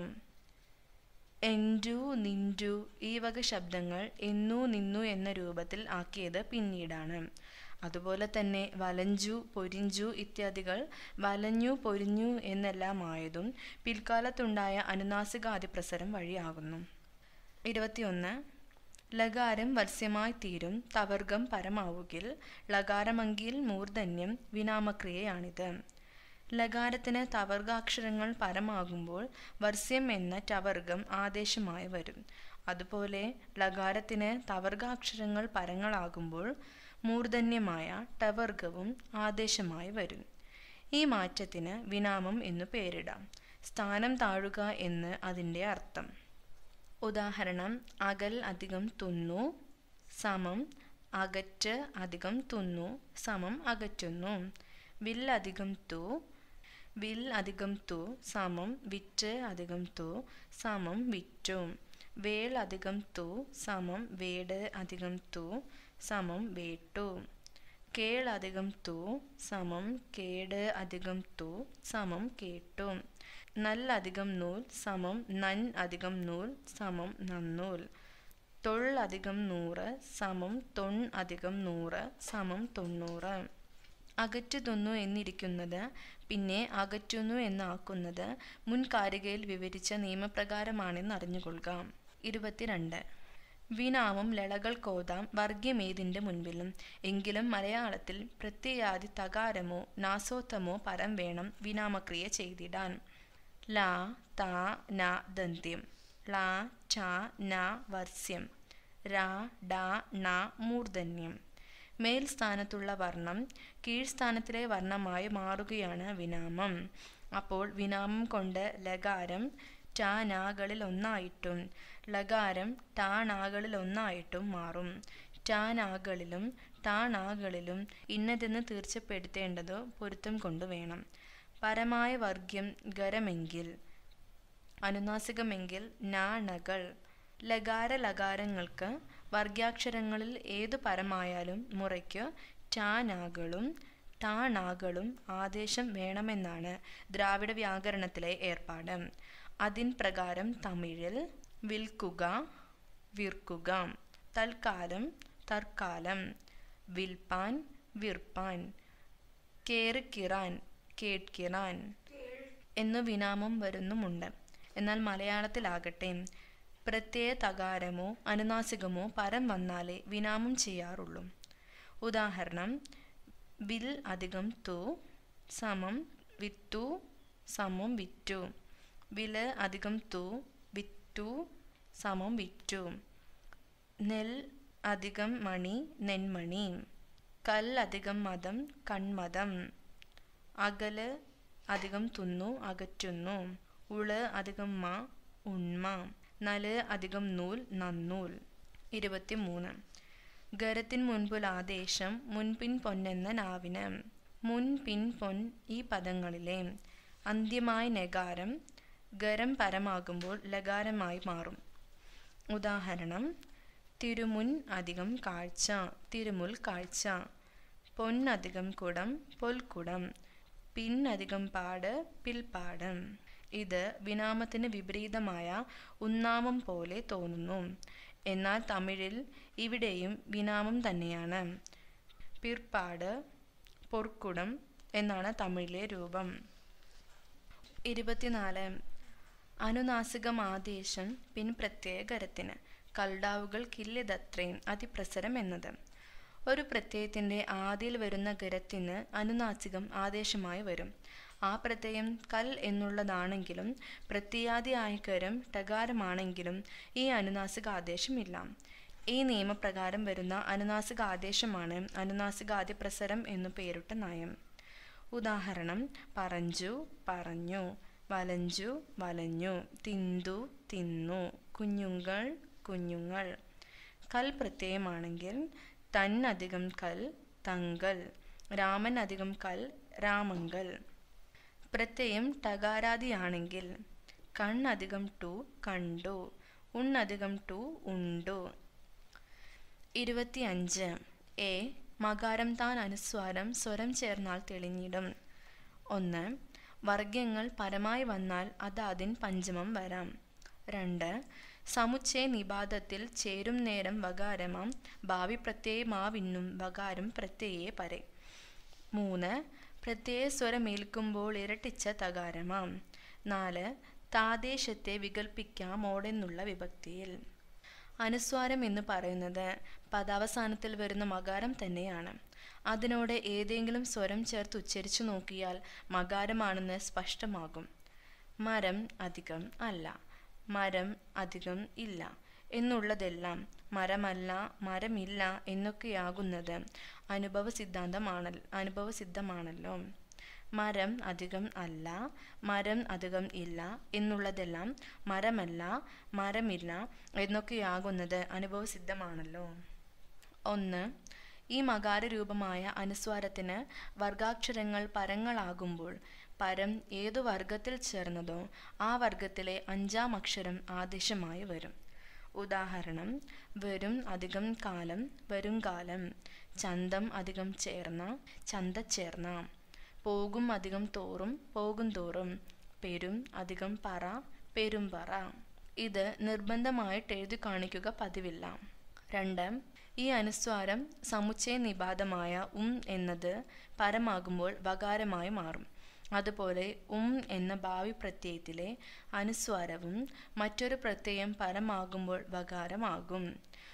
എൻറ്റു നിൻറ്റു ഈ വക ശബ്ദങ്ങൾ എന്നു നിന്നു എന്ന രൂപത്തിൽ ആക്കിയത് പിന്നീടാണ് അതുപോലെ തന്നെ വലഞ്ചു പൊരിഞ്ചു ഇത്യാദികൾ വലഞ്ഞു പൊരിഞ്ഞു എന്നെല്ലാമായതും പിൽക്കാലത്തുണ്ടായ അനുനാസികാദിപ്രസരം വഴിയാകുന്നു ഇരുപത്തിയൊന്ന് ലകാരം വത്സ്യമായി തീരും തവർഗം പരമാവുകിൽ ലകാരമങ്കിൽ മൂർധന്യം വിനാമക്രിയയാണിത് ലകാരത്തിന് തവർഗാക്ഷരങ്ങൾ പരമാകുമ്പോൾ വർസ്യം എന്ന ടവർഗം ആദേശമായി വരും അതുപോലെ ലകാരത്തിന് തവർഗാക്ഷരങ്ങൾ പരങ്ങളാകുമ്പോൾ മൂർധന്യമായ ടവർഗവും ആദേശമായി വരും ഈ മാറ്റത്തിന് വിനാമം എന്നു പേരിടാം സ്ഥാനം താഴുക എന്ന് അതിൻ്റെ അർത്ഥം ഉദാഹരണം അകൽ അധികം തുന്നു സമം അകറ്റ് അധികം തുന്നു സമം അകറ്റുന്നു വിൽ അധികം തു വിൽ അധികം തു സമം വിറ്റ് അധികം തു സമം വിറ്റു വേൾ അധികം തു സമം വേട് അധികം തു സമം വേട്ടു കേൾ അധികം തു സമം കേട് അധികം തു സമം കേട്ടു നല്ല അധികം നൂൽ സമം നൻ അധികം നൂൽ സമം നന്നൂൽ തൊൾ അധികം നൂറ് സമം തൊൺ അധികം നൂറ് സമം തൊണ്ണൂറ് അകറ്റു തിന്നു എന്നിരിക്കുന്നത് പിന്നെ അകറ്റുന്നു എന്നാക്കുന്നത് മുൻ കാരികയിൽ വിവരിച്ച നിയമപ്രകാരമാണെന്ന് അറിഞ്ഞുകൊള്ളുക ഇരുപത്തിരണ്ട് വിനാമം ലളകൾ കോതാം വർഗ്യമേതിൻ്റെ മുൻപിലും എങ്കിലും മലയാളത്തിൽ പ്രത്യയാദി തകാരമോ നാസോത്തമോ പരം വേണം വിനാമക്രിയ ചെയ്തിടാൻ ല ത ന ദന്ത്യം ള ച ന വർസ്യം ര ഡ ണ മൂർധന്യം മേൽസ്ഥാനത്തുള്ള വർണ്ണം കീഴ്സ്ഥാനത്തിലെ വർണ്ണമായി മാറുകയാണ് വിനാമം അപ്പോൾ വിനാമം കൊണ്ട് ലകാരം ടാനാകളിൽ ഒന്നായിട്ടും ലകാരം ടാണാകളിൽ ഒന്നായിട്ടും മാറും ടാനാകളിലും ടാണാകളിലും ഇന്നതെന്ന് തീർച്ചപ്പെടുത്തേണ്ടത് പൊരുത്തം കൊണ്ട് വേണം പരമായ വർഗ്യം ഗരമെങ്കിൽ അനുനാസികമെങ്കിൽ നാണകൾ ലകാര ലകാരങ്ങൾക്ക് വർഗ്യാക്ഷരങ്ങളിൽ ഏതു പരമായാലും മുറയ്ക്ക് ടാനാകളും ടാണാകളും ആദേശം വേണമെന്നാണ് ദ്രാവിഡ വ്യാകരണത്തിലെ ഏർപ്പാട് അതിൻ പ്രകാരം തമിഴിൽ വിൽക്കുക വിർക്കുക തൽക്കാലം തർക്കാലം വിൽപ്പാൻ വിർപ്പാൻ കേറിക്കിറാൻ കേട്കിറാൻ എന്നു വിനാമം വരുന്നുമുണ്ട് എന്നാൽ മലയാളത്തിലാകട്ടെ പ്രത്യയ തകാരമോ അനുനാസികമോ പരം വന്നാലേ വിനാമം ചെയ്യാറുള്ളൂ ഉദാഹരണം വിൽ അധികം തു സമം വിത്തു സമം വിറ്റു വില് അധികം തു വിറ്റു സമം വിറ്റു നെൽ അധികം മണി നെന്മണി കൽ അധികം മതം കൺമതം അകല് അധികം തുന്നു അകറ്റുന്നു ഉള് അധികം മ ഉണ്മ നല് അധികം നൂൽ നന്നൂൽ ഇരുപത്തിമൂന്ന് ഗരത്തിൻ മുൻപുൽ ആദേശം മുൻപിൻ പൊന്നെന്ന നാവിന് മുൻ പിൻ പൊൻ ഈ പദങ്ങളിലെ അന്ത്യമായ നഗാരം ഗരം പരമാകുമ്പോൾ ലകാരമായി മാറും ഉദാഹരണം തിരുമുൻ അധികം കാഴ്ച തിരുമുൽ കാഴ്ച പൊന്നധികം കുടം പൊൽക്കുടം പിൻ അധികം പാട് പിൽപ്പാട് ഇത് വിനാമത്തിന് വിപരീതമായ ഉന്നാമം പോലെ തോന്നുന്നു എന്നാൽ തമിഴിൽ ഇവിടെയും വിനാമം തന്നെയാണ് പിർപ്പാട് പൊർക്കുടം എന്നാണ് തമിഴിലെ രൂപം ഇരുപത്തിനാല് അനുനാസികമാദേശം പിൻ പ്രത്യയകരത്തിന് കൽഡാവുകൾ കില്ലിതത്രയും അതിപ്രസരം എന്നത് ഒരു പ്രത്യയത്തിൻ്റെ ആദിയിൽ വരുന്ന ഗരത്തിന് അനുനാസികം ആദേശമായി വരും ആ പ്രത്യയം കൽ എന്നുള്ളതാണെങ്കിലും പ്രത്യാദിയായ കരം ടകാരമാണെങ്കിലും ഈ അനുനാസിക ആദേശമില്ല ഈ നിയമപ്രകാരം വരുന്ന അനുനാസിക ആദേശമാണ് അനുനാസികാദിപ്രസരം എന്നു പേരിട്ട നയം ഉദാഹരണം പറഞ്ചു പറഞ്ഞു വലഞ്ചു വലഞ്ഞു തിന്തു തിന്നു കുഞ്ഞുങ്ങൾ കുഞ്ഞുങ്ങൾ കൽ പ്രത്യയമാണെങ്കിൽ തൻ അധികം കൽ തങ്കൽ രാമൻ അധികം കൽ രാമങ്കൽ പ്രത്യയം ടകാരാദിയാണെങ്കിൽ കണ്ണധികം ടു കണ്ടു ഉണ്ണധികം ടു ഉണ്ടു ഇരുപത്തിയഞ്ച് എ മകാരം താൻ അനുസ്വാരം സ്വരം ചേർന്നാൽ തെളിഞ്ഞിടും ഒന്ന് വർഗ്യങ്ങൾ പരമായി വന്നാൽ അത് അതിൻ പഞ്ചമം വരാം രണ്ട് സമുച്ചയ നിപാതത്തിൽ ചേരും നേരം വകാരമാം ഭാവി പ്രത്യയമാവിന്നും വകാരം പ്രത്യയേ പരെ മൂന്ന് പ്രത്യയ സ്വരമേൽക്കുമ്പോൾ ഇരട്ടിച്ച തകാരമാം നാല് താദേശത്തെ വികൽപ്പിക്കാമോടെന്നുള്ള വിഭക്തിയിൽ അനുസ്വാരം എന്ന് പറയുന്നത് പദാവസാനത്തിൽ വരുന്ന മകാരം തന്നെയാണ് അതിനോട് ഏതെങ്കിലും സ്വരം ചേർത്ത് ഉച്ചരിച്ചു നോക്കിയാൽ മകാരമാണെന്ന് സ്പഷ്ടമാകും മരം അധികം അല്ല മരം അധികം ഇല്ല എന്നുള്ളതെല്ലാം മരമല്ല മരമില്ല എന്നൊക്കെയാകുന്നത് അനുഭവ സിദ്ധാന്തമാണ് അനുഭവ സിദ്ധമാണല്ലോ മരം അധികം അല്ല മരം അധികം ഇല്ല എന്നുള്ളതെല്ലാം മരമല്ല മരമില്ല എന്നൊക്കെയാകുന്നത് അനുഭവ സിദ്ധമാണല്ലോ ഒന്ന് ഈ മകാരരൂപമായ അനുസ്വാരത്തിന് വർഗാക്ഷരങ്ങൾ പരങ്ങളാകുമ്പോൾ പരം ഏതു വർഗത്തിൽ ചേർന്നതോ ആ വർഗത്തിലെ അഞ്ചാം അക്ഷരം ആദേശമായി വരും ഉദാഹരണം വരും അധികം കാലം വരും കാലം ചന്തം അധികം ചേർന്ന ചന്ത ചേർന്ന പോകും അധികം തോറും പോകും തോറും പെരും അധികം പറ പെരും പറ ഇത് നിർബന്ധമായിട്ട് എഴുതി കാണിക്കുക പതിവില്ല രണ്ട് ഈ അനുസ്വാരം സമുച്ചയ നിപാതമായ ഉം എന്നത് പരമാകുമ്പോൾ വകാരമായി മാറും അതുപോലെ ഉം എന്ന ഭാവി പ്രത്യയത്തിലെ അനുസ്വാരവും മറ്റൊരു പ്രത്യയം പരമാകുമ്പോൾ വകാരമാകും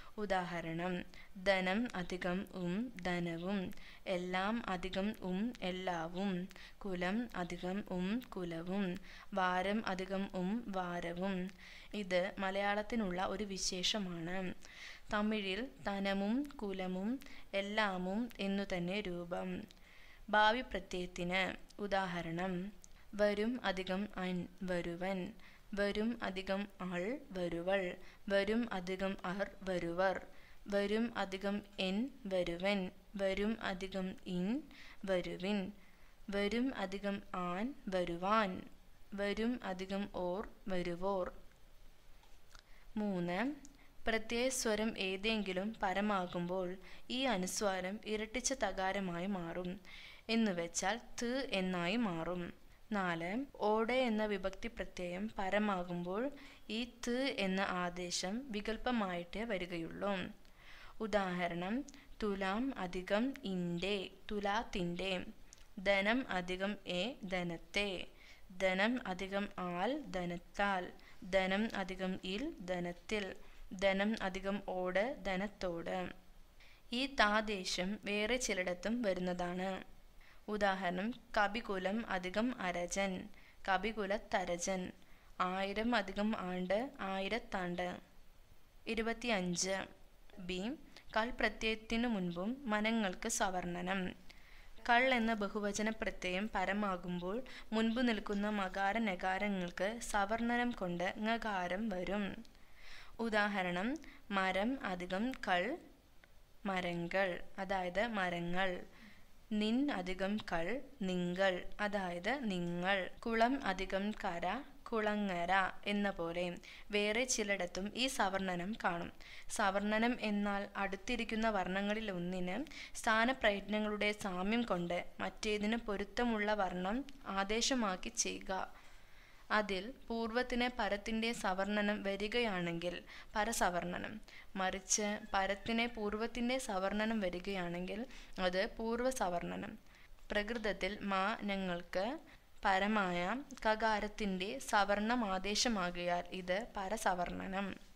ഉദാഹരണം ധനം അധികം ഉം ധനവും എല്ലാം അധികം ഉം എല്ലാവും കുലം അധികം ഉം കുലവും വാരം അധികം ഉം വാരവും ഇത് മലയാളത്തിനുള്ള ഒരു വിശേഷമാണ് തമിഴിൽ ധനമും കുലമും എല്ലാമും എന്നു തന്നെ രൂപം ഭാവി പ്രത്യയത്തിന് ഉദാഹരണം വരും അധികം അൻ വരുവൻ വരും അധികം അൾ വരുവൾ വരും അധികം അർ വരുവർ വരും അധികം എൻ വരുവൻ വരും അധികം ഇൻ വരുവിൻ വരും അധികം ആൻ വരുവാൻ വരും അധികം ഓർ വരുവോർ മൂന്ന് പ്രത്യയസ്വരം ഏതെങ്കിലും പരമാകുമ്പോൾ ഈ അനുസ്വാരം ഇരട്ടിച്ച തകാരമായി മാറും എന്നുവെച്ചാൽ ത് എന്നായി മാറും നാല് ഓടെ എന്ന വിഭക്തി പ്രത്യയം പരമാകുമ്പോൾ ഈ ത് എന്ന ആദേശം വികല്പമായിട്ടേ വരികയുള്ളൂ ഉദാഹരണം തുലാം അധികം ഇൻ്റെ തുലാത്തിൻ്റെ ധനം അധികം എ ധനത്തെ ധനം അധികം ആൽ ധനത്താൽ ധനം അധികം ഇൽ ധനത്തിൽ ധനം അധികം ഓട് ധനത്തോട് ഈ താദേശം വേറെ ചിലയിടത്തും വരുന്നതാണ് ഉദാഹരണം കപികുലം അധികം അരജൻ കപികുലത്തരജൻ ആയിരം അധികം ആണ്ട് ആയിരത്താണ്ട് ഇരുപത്തിയഞ്ച് ബി കൾ പ്രത്യയത്തിനു മുൻപും മനങ്ങൾക്ക് സവർണനം കൾ എന്ന ബഹുവചന പ്രത്യയം പരമാകുമ്പോൾ മുൻപ് നിൽക്കുന്ന മകാര നകാരങ്ങൾക്ക് സവർണനം കൊണ്ട് ങകാരം വരും ഉദാഹരണം മരം അധികം കൾ മരങ്ങൾ അതായത് മരങ്ങൾ നിൻ അധികം കൾ നിങ്ങൾ അതായത് നിങ്ങൾ കുളം അധികം കര കുളങ്ങര എന്ന പോലെ വേറെ ചിലയിടത്തും ഈ സവർണനം കാണും സവർണനം എന്നാൽ അടുത്തിരിക്കുന്ന വർണ്ണങ്ങളിൽ ഒന്നിന് സ്ഥാനപ്രയത്നങ്ങളുടെ സാമ്യം കൊണ്ട് മറ്റേതിന് പൊരുത്തമുള്ള വർണ്ണം ആദേശമാക്കി ചെയ്യുക അതിൽ പൂർവത്തിന് പരത്തിൻ്റെ സവർണനം വരികയാണെങ്കിൽ പരസവർണനം മറിച്ച് പരത്തിന് പൂർവത്തിൻ്റെ സവർണനം വരികയാണെങ്കിൽ അത് പൂർവ്വസവർണനം പ്രകൃതത്തിൽ മാ ഞങ്ങൾക്ക് പരമായ കകാരത്തിൻ്റെ സവർണമാദേശമാകിയാൽ ഇത് പരസവർണനം